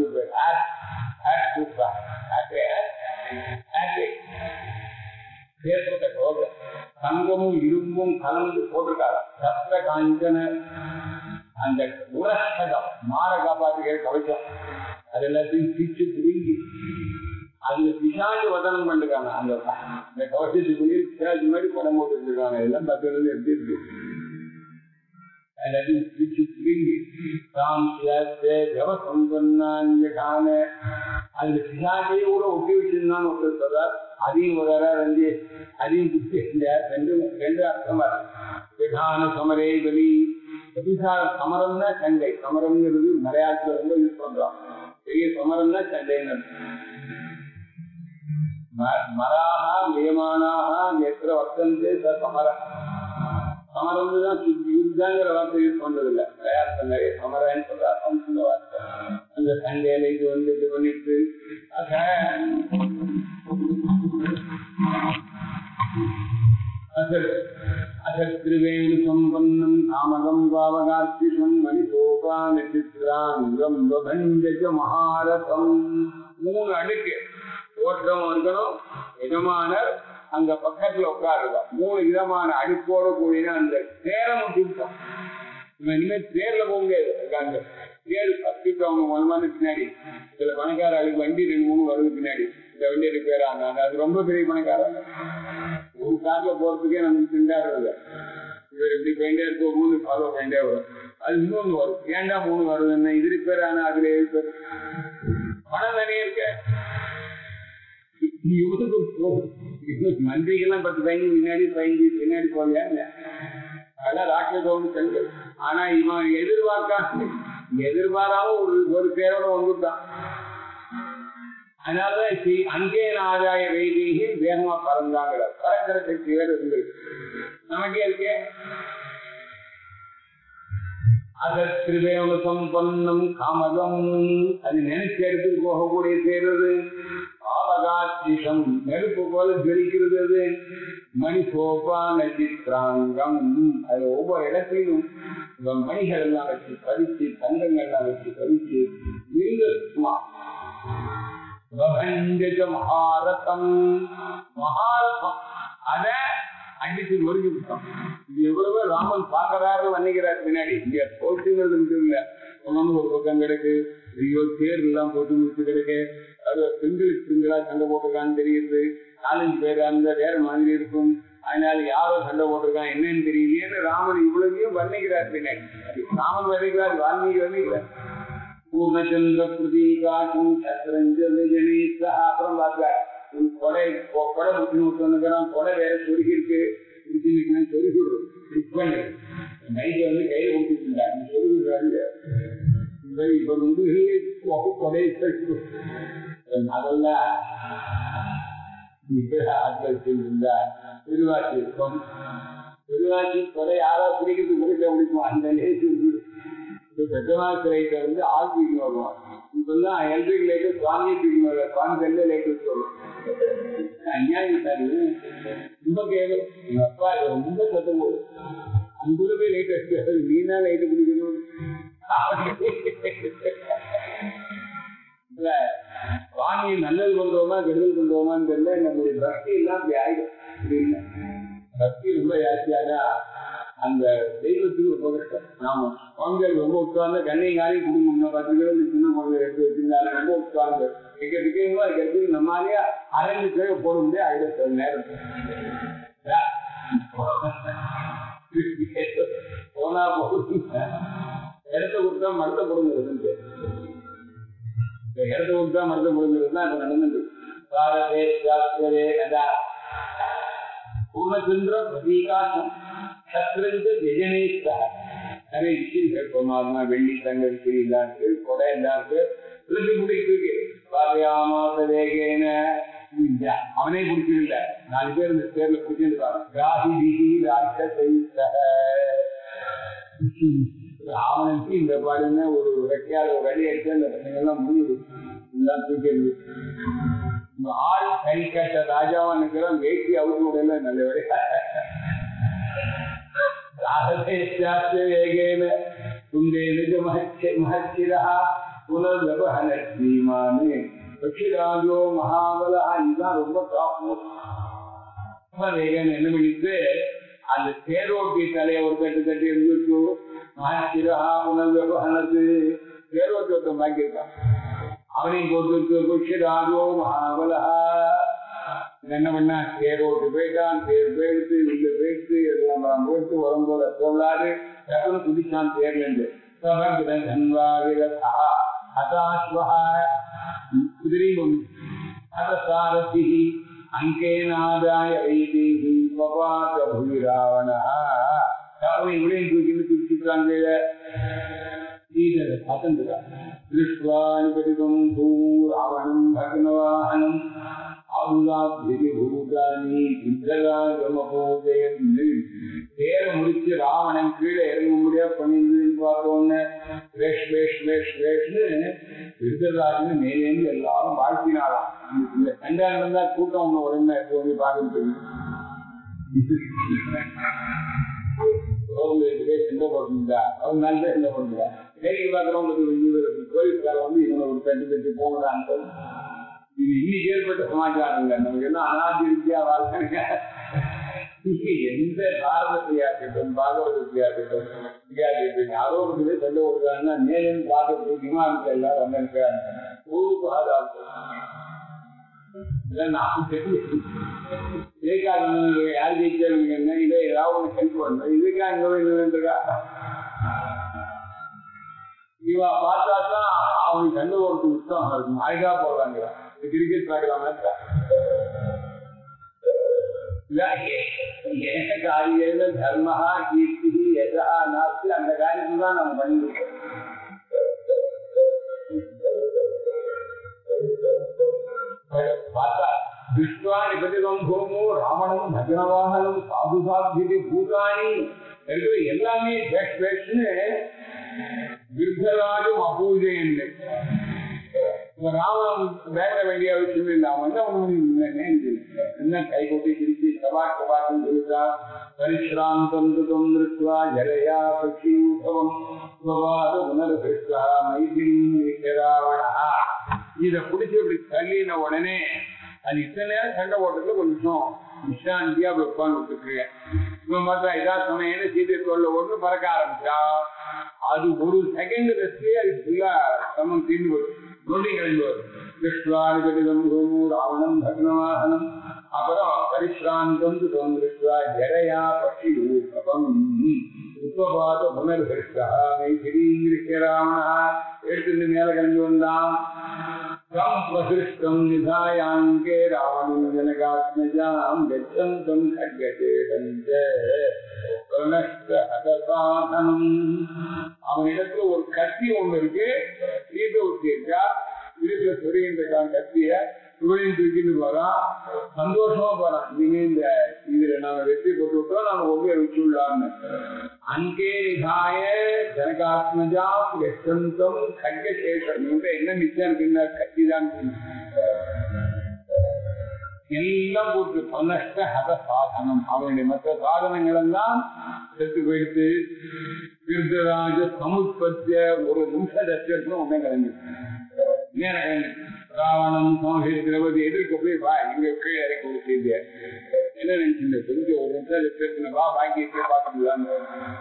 ஏற்பட்ட கோபம் தங்கமும் இரும்பும் கலந்து போட்டிருக்காரு சத்திர காஞ்சன அந்த உரசகம் மாற காப்பாற்றுகிற கவச்சம் அது எல்லாத்தையும் பிச்சு பிடுங்கி அதுல பிசாஜ் வதனம் பண்ணிருக்காங்க அந்த அந்த கவச்சத்துக்குள்ளேயே பிசாஜ் மாதிரி படம் போட்டு வச்சிருக்காங்க இதெல்லாம் பத்திரம் எப்படி இருக்கு எல்லாத்தையும் பிச்சு பிடுங்கி தாம் ஜவசம்பன்னான அந்த பிசாஜையே கூட ஒட்டி வச்சிருந்தான்னு ஒருத்தர் சொல்றார் அதையும் ஒரு ரெண்டு அதையும் பிச்சு ரெண்டு ரெண்டு அர்த்தமா பிரதான சமரே பலி சமரம்னா சண்டை சமரம்ங்கிறது மலையாளத்துல ரொம்ப யூஸ் பண்றோம் பெரிய சமரம்னா சண்டைன்னு மராக நியமானாக எத்திர வர்த்தந்தே ச சமர சமரம் தான் யுத்தாங்கிற வார்த்தை யூஸ் பண்றது இல்ல மலையாளத்துல நிறைய சமரன்னு சொல்றா சம்ஸ்கிருத வார்த்தை அந்த சண்டையில இது வந்து இது பண்ணிட்டு அசத்ருவேணு சம்பன்னம் காமகம் பாவகார்த்திஷம் மணிசோபான சித்ராங்கம் பபஞ்ச மகாரதம் மூணு அடுக்கு ஓட்டம் இருக்கணும் எஜமானர் அங்க பக்கத்துல உட்காருவா மூணு விதமான அடுக்கோட கூடிய அந்த நேரம் திட்டம் இவன் இனிமேல் தேர்ல போக முடியாது அங்க தேர் பத்துட்டு அவங்க முதல்ல பின்னாடி சில பணக்கார அதுக்கு வண்டி ரெண்டு மூணு வருது பின்னாடி இந்த வண்டி ரிப்பேர் ஆனாங்க அது ரொம்ப பெரிய பணக்காரங்க ஒரு கார்ல போறதுக்கே நமக்கு திண்டாடுறது இவர் இப்படி போயிட்டே இருக்க மூணு ஃபாலோ பண்ணிட்டே வரும் அது இன்னொன்னு வரும் ஏன்டா மூணு வருது என்ன இது ரிப்பேர் ஆனா அதுல ரிப்பேர் பணம் நிறைய இருக்க மந்திரிக்கெல்லாம் பத்து பதினஞ்சு முன்னாடி பதினஞ்சு பின்னாடி போகலையா அதெல்லாம் ராட்சசோன்னு சென்று ஆனா இவன் எதிர்பார்க்காம எதிர்பாராம ஒரு ஒரு பேரோட வந்துட்டான் அதனாலதான் அங்கே ஆதாய வைதீகி வேகமா பறந்தாங்கிற பறக்கிற சக்தி வேற இருந்திருக்கு நமக்கே இருக்கே அதற்கிருவேவ சம்பன்னம் காமகம் அது நினைச்ச இடத்துக்கு போகக்கூடிய செய்யறது ஆவகாட்சிஷம் நெருப்பு போல ஜொலிக்கிறது அது மணி சோபான சித்ராங்கம் அது ஒவ்வொரு இடத்திலும் மணிகள் எல்லாம் வச்சு பதிச்சு தங்கங்கள் எல்லாம் வச்சு பதிச்சு சும்மா மகாரதம் மகாரதம் அத அடித்து நொறுக்கி விட்டோம் இது எவ்வளவு ராமன் பாக்குறாரு வன்னிக்கிறார் பின்னாடி இங்க தோற்றுங்கிறது இல்ல ஒன்னொன்னு ஒரு பக்கம் கிடக்கு ஐயோ தேர் எல்லாம் போட்டு முடிச்சு கிடக்கு அது பெண்களுக்கு பெண்களா சண்டை போட்டிருக்கான்னு தெரியுது நாலஞ்சு பேர் அந்த வேற மாதிரி இருக்கும் அதனால யாரோ சண்டை போட்டிருக்கான் என்னன்னு தெரியலையேன்னு ராமன் இவ்வளவையும் வர்ணிக்கிறார் பின்னாடி ராமன் வர்ணிக்கிறார் வால்மீகி வர்ணிக்கிறார் பூர்ணச்சந்திர பிரதீகாசம் சத்ரஞ்ச விஜனீசா அப்புறம் பார்க்கிறார் ஒரு கொடை கொ- கொடை புத்தி விட்டுனுக்கிறான் கொடை வேற சொருகி இருக்கு புத்தி நிற்கணும் சொருகி விடுறது ஃபிக்ஸ் பண்ணு நைட்டு வந்து கையில கொடுத்துட்டு இருந்தாங்க சொருகி விடுறாங்க இப்ப இப்ப வந்து கொடை அதெல்லாம் இருந்தார் திருவாச்சி இருக்கும் திருவாச்சி கொடை யாரோ பிடிக்கிறது கொடுக்க முடியுமா அந்த நேற்று இப்ப பெற்றமார் சிலைகிட்ட வந்து ஆள் தூக்கி வருவான் இப்பெல்லாம் எலக்ட்ரிக் லைட்டு சுவாமி தூக்கி வரல சுவாமி கல்ல லைட்டு சொல்லுவோம் அநியாயம் தானே ரொம்ப கேவலம் எங்க அப்பா இது ரொம்ப சத்தம் போடு அங்குள்ள போய் லைட் அடிச்சு நீனா லைட்டு பிடிக்கணும் இல்ல, சுவாமியை நல்லது பண்றோமா கெடுதல் பண்றோமான்னு தெரியல நம்முடைய பக்தி எல்லாம் அப்படி ஆயிடும் இது இல்ல. பக்தி ரொம்ப ஜாஸ்தியானா அந்த தெய்வத்துக்கு ரொம்ப கஷ்டம் நாம சுவாமிகள் ரொம்ப உட்கார்ந்து கண்ணையும் காலையும் குடும்பம் பத்து கிலோ சின்ன குழந்தை எடுத்து வச்சிருந்தாலும் ரொம்ப உட்கார்ந்து டிக்கெட் டிக்கெட் அதுக்கு எடுத்து நம்மளாலேயே அரைஞ்சு பேர் போட முடியாது ஆயிரம் நேரம் போனா போகுது இடத்த கொடுத்தா மரத்த கொடுங்கிறது இடத்த கொடுத்தா மரத்த கொடுங்கிறது தான் இப்ப நடந்துட்டு பாரதே சாஸ்திரே கதா பூர்ணச்சந்திர பிரதீகாசம் சத்ரஞ்ச விஜனேஸ்வர நிறைய விஷயங்கள் போனார்னா வெள்ளி தங்க விசிறி எல்லாம் இருக்கு கொடை எல்லாம் இருக்கு திருப்பி பிடிச்சிருக்கு பாரியாமாச வேகேன வித்யா. அவனே பிடிச்சிருந்த நாலு பேர் இந்த பேர்ல பிடிச்சிருக்காங்க ராசி திசி ராட்சசை சக ராவனுக்கு இந்த பாடுன்னு ஒரு ரெக்கையால ஒரு அடி அடிச்சு அந்த பசங்க எல்லாம் முடிவு எல்லாம் தூக்கிறது இந்த ஆள் கை கட்ட ராஜாவா இருக்கிறோம் வேட்டி அவுத்து உடையில நல்ல வேலை வேகேன துண்டே நிஜ மகச்சிரா புனர்வபஹன ஸ்ரீமானே பட்சிராஜோ மகாபலா இதுதான் ரொம்ப டாப் வேகன் என்ன பண்ணிட்டு அந்த தேரோட்டி தலையை ஒரு கட்டு கட்டி இருந்துச்சு மகச்சிரா புனர்வபஹனது தேரோட்டி ஒருத்தன் பாக்கியிருக்கான் அவனையும் கொடுத்து புஷ்யராஜோ மகாபலா என்ன பண்ணா தேரோட்டு போயிட்டான் தேர் போயிடுத்து உள்ள போயிடுத்து எல்லாம் நான் போயிட்டு வரும்போது சொல்லாரு டக்குனு குதிச்சான் தேர்ல இருந்து குதிரையும் ஒண்ணு அதசாரதி அங்கேனாதாய வைதேகி பபாத புவிராவணா அவனை இவளையும் தூக்கிட்டு குதிச்சுட்டான் கீழே சீதரை பசந்துட்டான் திருஷ்வானுபதிகம் பூ ராவணம் பகனவாகனம் பூதானி தேர முடிச்சு ராவணன் கீழே இறங்க முடியாது பண்ணிருந்ததுன்னு பார்த்தோன்னு வேஷ் வேஷ் வேஷ் வேஷ்னு விருதராஜன் மேலேந்து எல்லாரும் வாழ்த்தினாலாம் இந்த கண்டாங்க இருந்தா கூட்டம் ஒண்ணு உடனே போய் பார்க்கறது சண்டை போட்டுருந்தா அவர் நல்ல சண்டை பண்ணுறா வேடிக்கை பார்க்குறவங்களுக்கு கோயிலுக்கார வந்து இவங்க ஒரு பெட்டு பெட்டு போனதான்னு இது இன்னைக்கு ஏற்பட்ட சமாச்சாரம் இல்லை நமக்கு என்ன அனாதி வித்யா வாழ்க்கை எந்த பாரதத்தையா இருக்கட்டும் பாகவதத்தையா இருக்கட்டும் வித்யா இருக்கட்டும் யாரோ ஒரு சொல்ல விடுறாங்கன்னா மேலும் பார்க்கறது விமானத்துல எல்லாரும் வந்திருக்காங்க ஒரு பாதாளம் யார் ஜெயிச்சாங்க என்ன இதை ஏதாவது ஒண்ணு ஹெல்ப் பண்ணணும் இதுக்கா இங்க போய் நின்றுருக்கா இவா பார்த்தா தான் அவனுக்கு கண்டு ஒரு உற்சாகம் இருக்கும் அழகா போடுறாங்க கிரிக்கெட் பார்க்கலாமா காரியங்கள் தர்மஹா கீர்த்தி எதா நாஸ்தி அந்த காரியத்தை தான் நம்ம பண்ணிருக்கோம் பார்த்தா விஸ்வானி பதிகம் பூமோ ராவணம் பஜனவாகனம் சாது சாத்தியதி பூதானி இருக்கிற எல்லாமே பேஷ் பேஷ்னு விருத்தராஜும் அபூஜைன்னு ராமன் வேக வேண்டிய அவசியம் இல்லை அவன் என்ன பண்ண என்ன கை கொட்டி சிரிச்சு சபா கபாட்டம் கொடுத்தா பரிசிராந்தம் துதம் திருத்வா ஜலயா பட்சி உத்தவம் சுபாத உணர்விஷ்டா மைதிலி ராவணா இத பிடிச்சி இப்படி தள்ளின உடனே அது இத்தனை நேரம் சண்டை போட்டதுல கொஞ்சம் விஷ்ராந்தியா அப்படி உட்கார்ந்து விட்டுருக்கேன் இவன் பார்த்தா இதா சமயம் சீதை தோல்ல ஒன்று பறக்க ஆரம்பிச்சா அது ஒரு செகண்ட் ரெஸ்ட்லயே அது ஃபுல்லா சமம் தீர்ந்து வரும் நொண்டி கிளம்பி வரும் விஸ்வாதிபதிதம் கோமு ராவணம் பக்னவாகனம் அப்புறம் பரிசிராந்தம் துவம் திருஷ்வா ஜரையா பட்சி ரூபம் உப்பபாத புனர்கிருஷ்டா மைதிரீங்கிருக்க ராவணா எடுத்துட்டு மேல கிளம்பி வந்தான் பிரகிருஷ்டம் நிதாயாங்கே ராவணம் ஜனகாத்மஜாம் கச்சந்தம் கட்கேடம் பிரனஷ்டஹதசாதனம் அவனிடத்துல ஒரு கத்தி ஒண்ணு இருக்கு சீத ஊத்தி இருக்கா வீட்டுல சொருகின்ற கத்திய இவனையும் தூக்கிட்டு போறான் சந்தோஷமா போறான் இனிமே இந்த இதுல நாம வெற்றி போட்டு விட்டோம் நாம ஒவ்வொரு வச்சுள்ளான்னு அங்கே நிகாய ஜனகாத்மஜாம் கச்சந்தம் கட்கசேஷம் இவங்க என்ன மிச்சம் இருக்குன்னா கத்தி தான் எல்லாம் போட்டு பன்னஷ்ட ஹத சாதனம் அவனுடைய மற்ற சாதனங்கள் எல்லாம் செத்து போயிடுத்து கிருத்தராஜ சமுத்பத்திய ஒரு நிமிஷ தட்சத்தும் உடனே கிளம்பி நேரம் ராவணம் சோகை திரௌபதி எதிர்க்க போய் வா இங்க கீழே இறக்கி ஒரு செய்திய என்ன நினைச்சிருந்த கொஞ்சம் ஒரு நிமிஷம் தட்சத்துல வா பாக்கியத்தை பார்த்துக்கலான்னு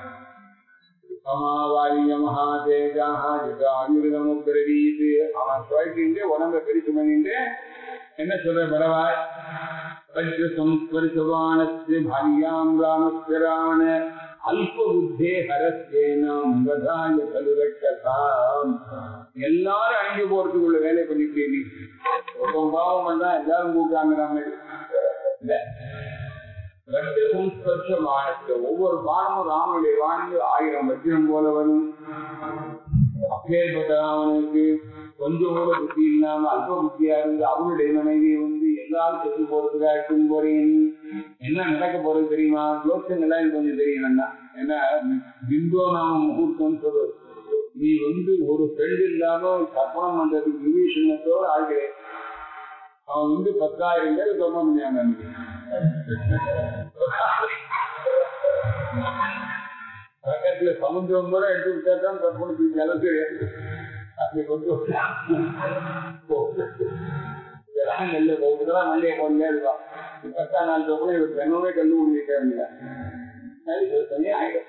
சமாவாரிய மகாதேஜாக ஜிதாமிருதமுப்பிரவீது அவன் சொல்லிட்டு உடம்ப பிரிச்சு பண்ணிட்டு என்ன சொல்ற பரவாய் பஞ்ச சம்ஸ்பரிசவானஸ்ய பாரியாம் ராமஸ்ய ராவண அல்ப புத்தே ஹரஸ்யேனம் கதாய கலுரக்கதாம் எல்லாரும் அழிஞ்சு போறதுக்குள்ள வேலை பண்ணிட்டு நீ ஒரு பாவம் வந்தா எல்லாரும் கூப்பிட்டாங்க நம்ம இல்ல ரெண்டு சம்ஸ்பர்ஷ வானத்தை ஒவ்வொரு பானமும் ராமனுடைய வானங்கள் ஆயிரம் வஜ்ரம் போல வரும் அப்பேற்பட்ட ராமனுக்கு கொஞ்சம் கூட புத்தி இல்லாம அல்ப புத்தியா இருந்து அவனுடைய மனைவி வந்து எல்லாரும் செத்து போறதுக்கா இருக்கும் போறேன் என்ன நடக்க போறது தெரியுமா யோசனைலாம் எனக்கு கொஞ்சம் தெரியணும்னா ஏன்னா பிந்தோ நாம முகூர்த்தம் சொல்றது நீ வந்து ஒரு ஃப்ரெண்ட் இல்லாம கற்பனம் பண்றதுக்கு விபீஷணத்தோட ஆகிறேன் அவன் வந்து பத்தாயிரம் பேர் சொல்ல முடியாங்க பக்கத்துல சமுத்திரம் கூட எடுத்து விட்டா தான் கற்பனைக்கு ஜலத்து அப்படி கொண்டு நெல்லு போகுதுலாம் நல்லே கொண்டே இருக்கான் பத்தாம் நாள் தொகுதி இவர் பெண்ணோட கல்லு முடிக்கிட்டே தனியா ஆயிடும்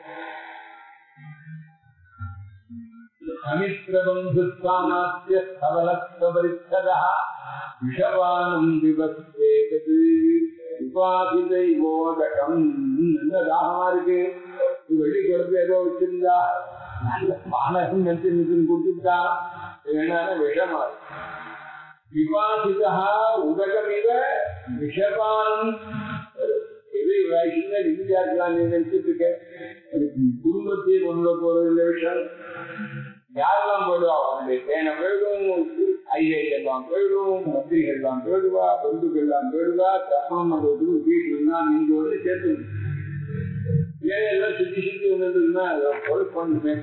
சமித்ரபந்துஸ்தானாத்திய சபலஸ்வபரிச்சதா விஷவானம் விபத்தேகது உபாதிதைவோதகம் நல்ல தாகமா இருக்கு வெள்ளி குழந்தை ஏதோ வச்சிருந்தா நல்ல பானகம் நினைச்சு நின்று கொடுத்துட்டா என்னன்னா விஷமா இருக்கு விவாதிதா உதகமிவ விஷபான் எது வயசுல இந்தியாக்கெல்லாம் நினைச்சிட்டு இருக்கேன் குடும்பத்தை கொண்டு போறது இந்த விஷயம் யாரெல்லாம் போயிடுவா அவனுடைய தேனை போயிடும் ஐஐடி எல்லாம் போயிடும் மந்திரிகள் எல்லாம் போயிடுவா பந்துக்கள் எல்லாம் போயிடுவா தப்பம் பண்றதுக்கு வீட்டுல நீங்க வந்து சேர்த்து ஏன் எல்லாம் சுத்தி சுத்தி வந்துருக்குன்னா அதை பொறுப்பு பண்ணுமே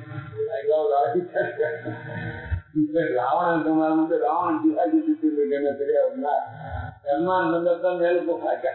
இப்ப ராவணன் வந்து ராவணன் சிவாஜி சுத்தி இருக்கேன்னு தெரியாதுங்களா சல்மான் வந்ததான் மேல போகாக்க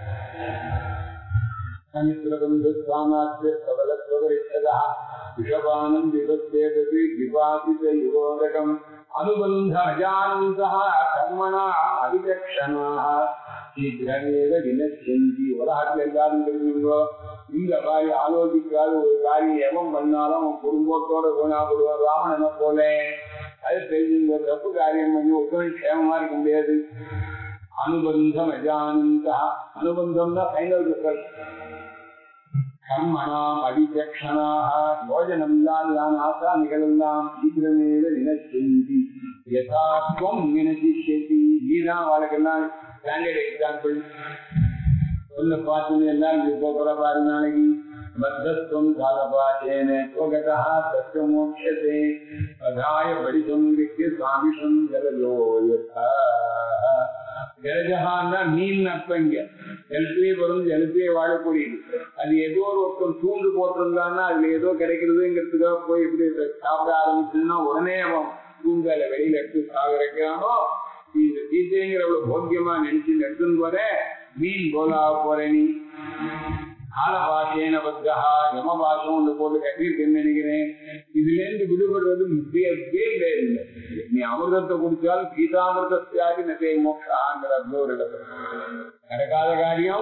சமித்ரபந்து சுவாமாத்திய பிரபலத்வரித்ததா விஷபானம் விபத்தேதது விபாதித யுவோதகம் அனுபந்த அஜானந்தா கர்மணா அதிதக்ஷணாக சீக்கிரமேவ வினச்சந்தி உலகத்தில் எல்லாரும் தெரிஞ்சுங்கோ இந்த மாதிரி ஆலோசிக்காத ஒரு காரியம் எவன் பண்ணாலும் அவன் குடும்பத்தோட குணாப்படுவான் ராவணனை போல அது தெரிஞ்சுங்க தப்பு காரியம் பண்ணி ஒருத்தனை க்ஷேமமா இருக்க முடியாது அனுபந்தம் அஜானந்தா அனுபந்தம்னா ஃபைனல் ரிசல்ட் கர்மணாம் அவிச்சக்ஷணாக யோஜனம் யான் ஆசாமிகளெல்லாம் சீக்கிரமேவ நினச்சந்தி யதாத்வம் நினசிஷதி நீதான் அவளுக்கெல்லாம் ஸ்டாண்டர்ட் எக்ஸாம்பிள் ஒன்னு பார்த்து எல்லாம் போகிற பாரு நாளைக்கு பத்தஸ்வம் காலபாசேன ஸ்வகதா தஸ்ய மோட்சதே அதாய படிசங்கிருக்கிய சாமிஷம் ஜலஜோ யதா ஜலஜகான்னா நீல் அர்த்தங்க ஜலத்திலே வரும் ஜலத்திலே வாழக்கூடியது அது ஏதோ ஒரு ஒருத்தர் தூண்டு போட்டிருந்தான்னா அதுல ஏதோ கிடைக்கிறதுங்கிறதுக்காக போய் இப்படி சாப்பிட ஆரம்பிச்சதுன்னா உடனே அவன் தூங்கால வெளியில எடுத்து சாகரைக்கானோ இந்த சீத்தைங்கிறவளவு போக்கியமா நினைச்சு எடுத்துன்னு போற மீன் போலா போற நீ காலபாஷேன பத்தா யம பாஷம் ஒன்று போட்டு கட்டிருக்கேன்னு நினைக்கிறேன் இதுல இருந்து விடுபடுறது முக்கிய இல்லை நீ அமிர்தத்தை குடிச்சாலும் கீதாமிர்தத்தியாகி நகை மோட்சாங்கிற ஒரு இடத்துல நடக்காத காரியம்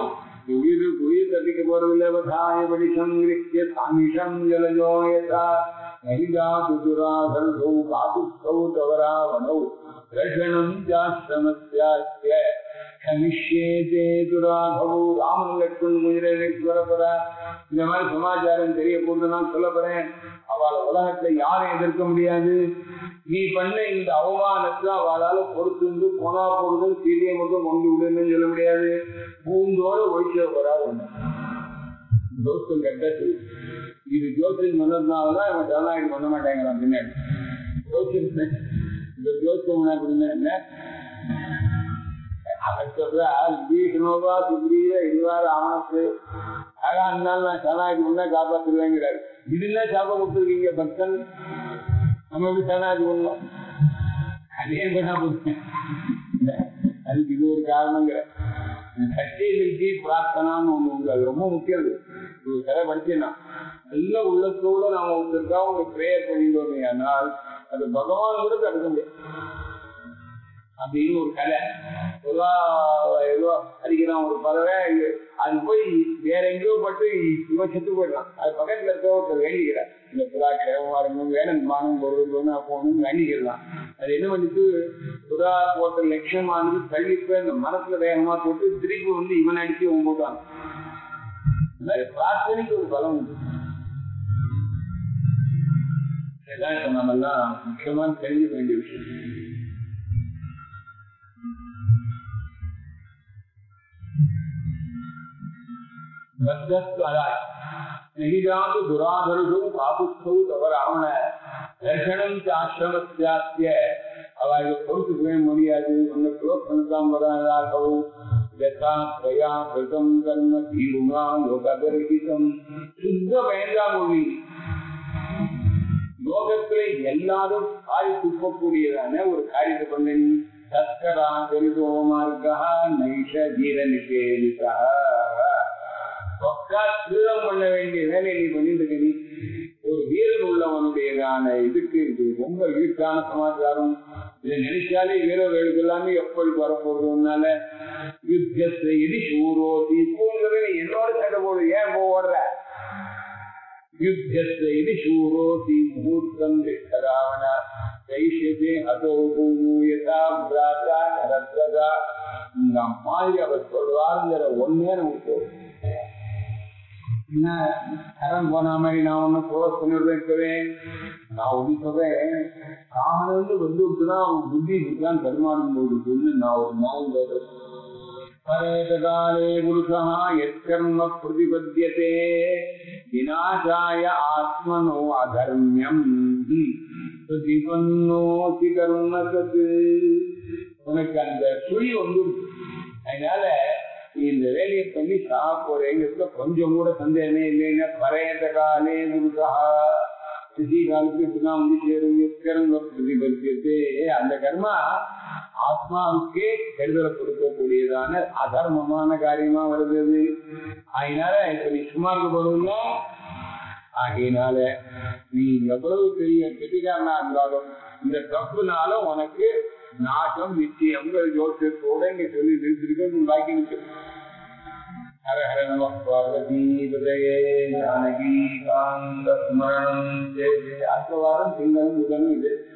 உயிர் உயிர் தப்பிக்க போறதில்லை வதாய படிஷம் கிருஷ்ய சாமிஷம் ஜலஜோ யதா நைதா துதுராதர்சௌ காதுஸ்தௌ தவராவணௌ ரஷணம் ஜாஸ்ரமஸ்யாஸ்ய கமிஷ்யேதே துராகவு ராமன் லட்சுமண் முயலேஸ்வரபரா இந்த மாதிரி சமாச்சாரம் தெரிய போது நான் சொல்ல போறேன் அவளை உலகத்தை யாரும் எதிர்க்க முடியாது நீ பண்ண இந்த அவமானத்தை அவளால பொறுத்து போனா போறது சீதையை மட்டும் கொண்டு விடுன்னு சொல்ல முடியாது பூந்தோட ஒழிச்ச போறாது ஜோசம் கட்டது இது ஜோசியம் பண்ணதுனாலதான் இவன் ஜனநாயகம் பண்ண மாட்டேங்கிறான் பின்னாடி ஜோசியம் இந்த ஜோசியம் அப்படின்னா என்ன அவன் சொல்றா விபீஷணோவா சுக்ரீவ இதுவாறு அவனுக்கு ஆனா இருந்தாலும் நான் சனாதி முன்னா காப்பாத்துருவேங்கிறாரு இதுன்னா சாப்ப கொடுத்துருக்கீங்க பக்தன் நம்ம எப்படி சனாதி பண்ணுவோம் அதே பண்ணா போதும் அதுக்கு இது ஒரு காரணங்கிற சத்திய நிறுத்தி பிரார்த்தனான்னு ஒண்ணு உண்டு அது ரொம்ப முக்கியம் அது ஒரு கதை படிச்சேன்னா நல்ல உள்ளத்தோட நாம ஒருத்தருக்காக ஒரு பிரேயர் பண்ணிட்டு வந்தீங்க ஆனால் அது பகவான் கூட தடுக்க முடியாது அப்படின்னு ஒரு கதை ஏதோ ஏதோ அடிக்கிறான் ஒரு பறவை அது போய் வேற எங்கேயோ பட்டு இவன் செத்து போயிடலாம் அது பக்கத்துல இருக்க ஒருத்தர் வேண்டிக்கிறார் இந்த புறா கிழமாருங்க வேணும் மானம் பொருள் போகணும்னு வேண்டிக்கிறான் அது என்ன பண்ணிட்டு புறா போட்ட லட்சியமானது தள்ளிப்ப இந்த மரத்துல வேகமா போட்டு திருப்பி வந்து இவன் அடிச்சு இவன் போட்டான் இந்த மாதிரி பிரார்த்தனைக்கு ஒரு பலம் உண்டு இதான் இப்ப நம்ம எல்லாம் முக்கியமா தெரிஞ்சுக்க வேண்டிய விஷயம் நெகிழாந்து துராதருஷு காபுஸ்தௌ தவ ராவண தர்ஷனம் ஆசிரமத்தியாத்திய அவர்கள் பொறுத்துக்கவே முடியாது உன்னை க்ளோஸ் பண்ணதான் வராகவும் யதா பிரயா கிருதம் கர்ம தீருமா யோகதர்கிதம் சுத்த வேண்டாம் மொழி லோகத்துல எல்லாரும் காய் துப்பக்கூடியதான ஒரு காரியத்தை பண்ண நீ தஸ்கரா தெரிதோ மார்க்கா நைஷ தீர நிஷேதிதா திருடம் பண்ண வேண்டிய வேலையை நீ பண்ணிட்டு இருக்க நீ ஒரு வீரன் உள்ளவனுடையதான இதுக்கு இது ரொம்ப வீட்டான சமாச்சாரம் இதை நினைச்சாலே வீரர்களுக்கு எல்லாமே எப்படி வரப்போறதுனால யுத்தத்தை எதி சூரோதி இப்போங்கிறது நீ என்னோட சண்டை போடு ஏன் போடுற யுத்தத்தை எதி சூரோதி முகூர்த்தம் ராவண தைஷதே அதோ பூயதா பிராதா நரத்ரதா இந்த மாதிரி அவர் சொல்வாருங்கிற ஒன்னே நமக்கு என்ன கடன் போன மாதிரி நான் ஒண்ணு க்ளோஸ் பண்ணிடுவேன் இருக்கவேன் நான் ஒண்ணு சொல்றேன் காமன் வந்து விட்டுனா அவன் புத்தி தான் பெருமாறும் போது சொல்லி நான் ஒரு நாள் பரேதகாலே புருஷா எத்கர்ம பிரதிபத்தியதே விநாசாய ஆத்மனோ அதர்மியம் பிரதிபன்னோதி கர்ம சத்து உனக்கு அந்த சுழி வந்து அதனால இந்த வேலையை பண்ணி சாப்பிடுறேங்கிறதுல கொஞ்சம் கூட சந்தேகமே இல்லைன்னா பரையத காலே முருகா சிசி காலத்துக்கு இப்படிதான் வந்து சேரும் எத்திரங்க பிரதிபத்தியத்தே அந்த கர்மா ஆத்மாவுக்கே கெடுதலை கொடுக்கக்கூடியதான அதர்மமான காரியமா வருது அது. அதனால இப்ப நீ சும்மா இருக்க போறதுல ஆகையினால நீ எவ்வளவு பெரிய கெட்டிக்காரனா இருந்தாலும் இந்த தப்புனால உனக்கு நாட்டம் நிச்சயம் ஜோசியத்தோட இங்க சொல்லி நிறுத்திருக்க பாக்கி நிற்கும் ஹர ஹர நம பார்வதி விதயே ஜானகி காந்த ஸ்மரணம் ஜெய ஜெய அடுத்த வாரம் திங்களும் புதனும் இது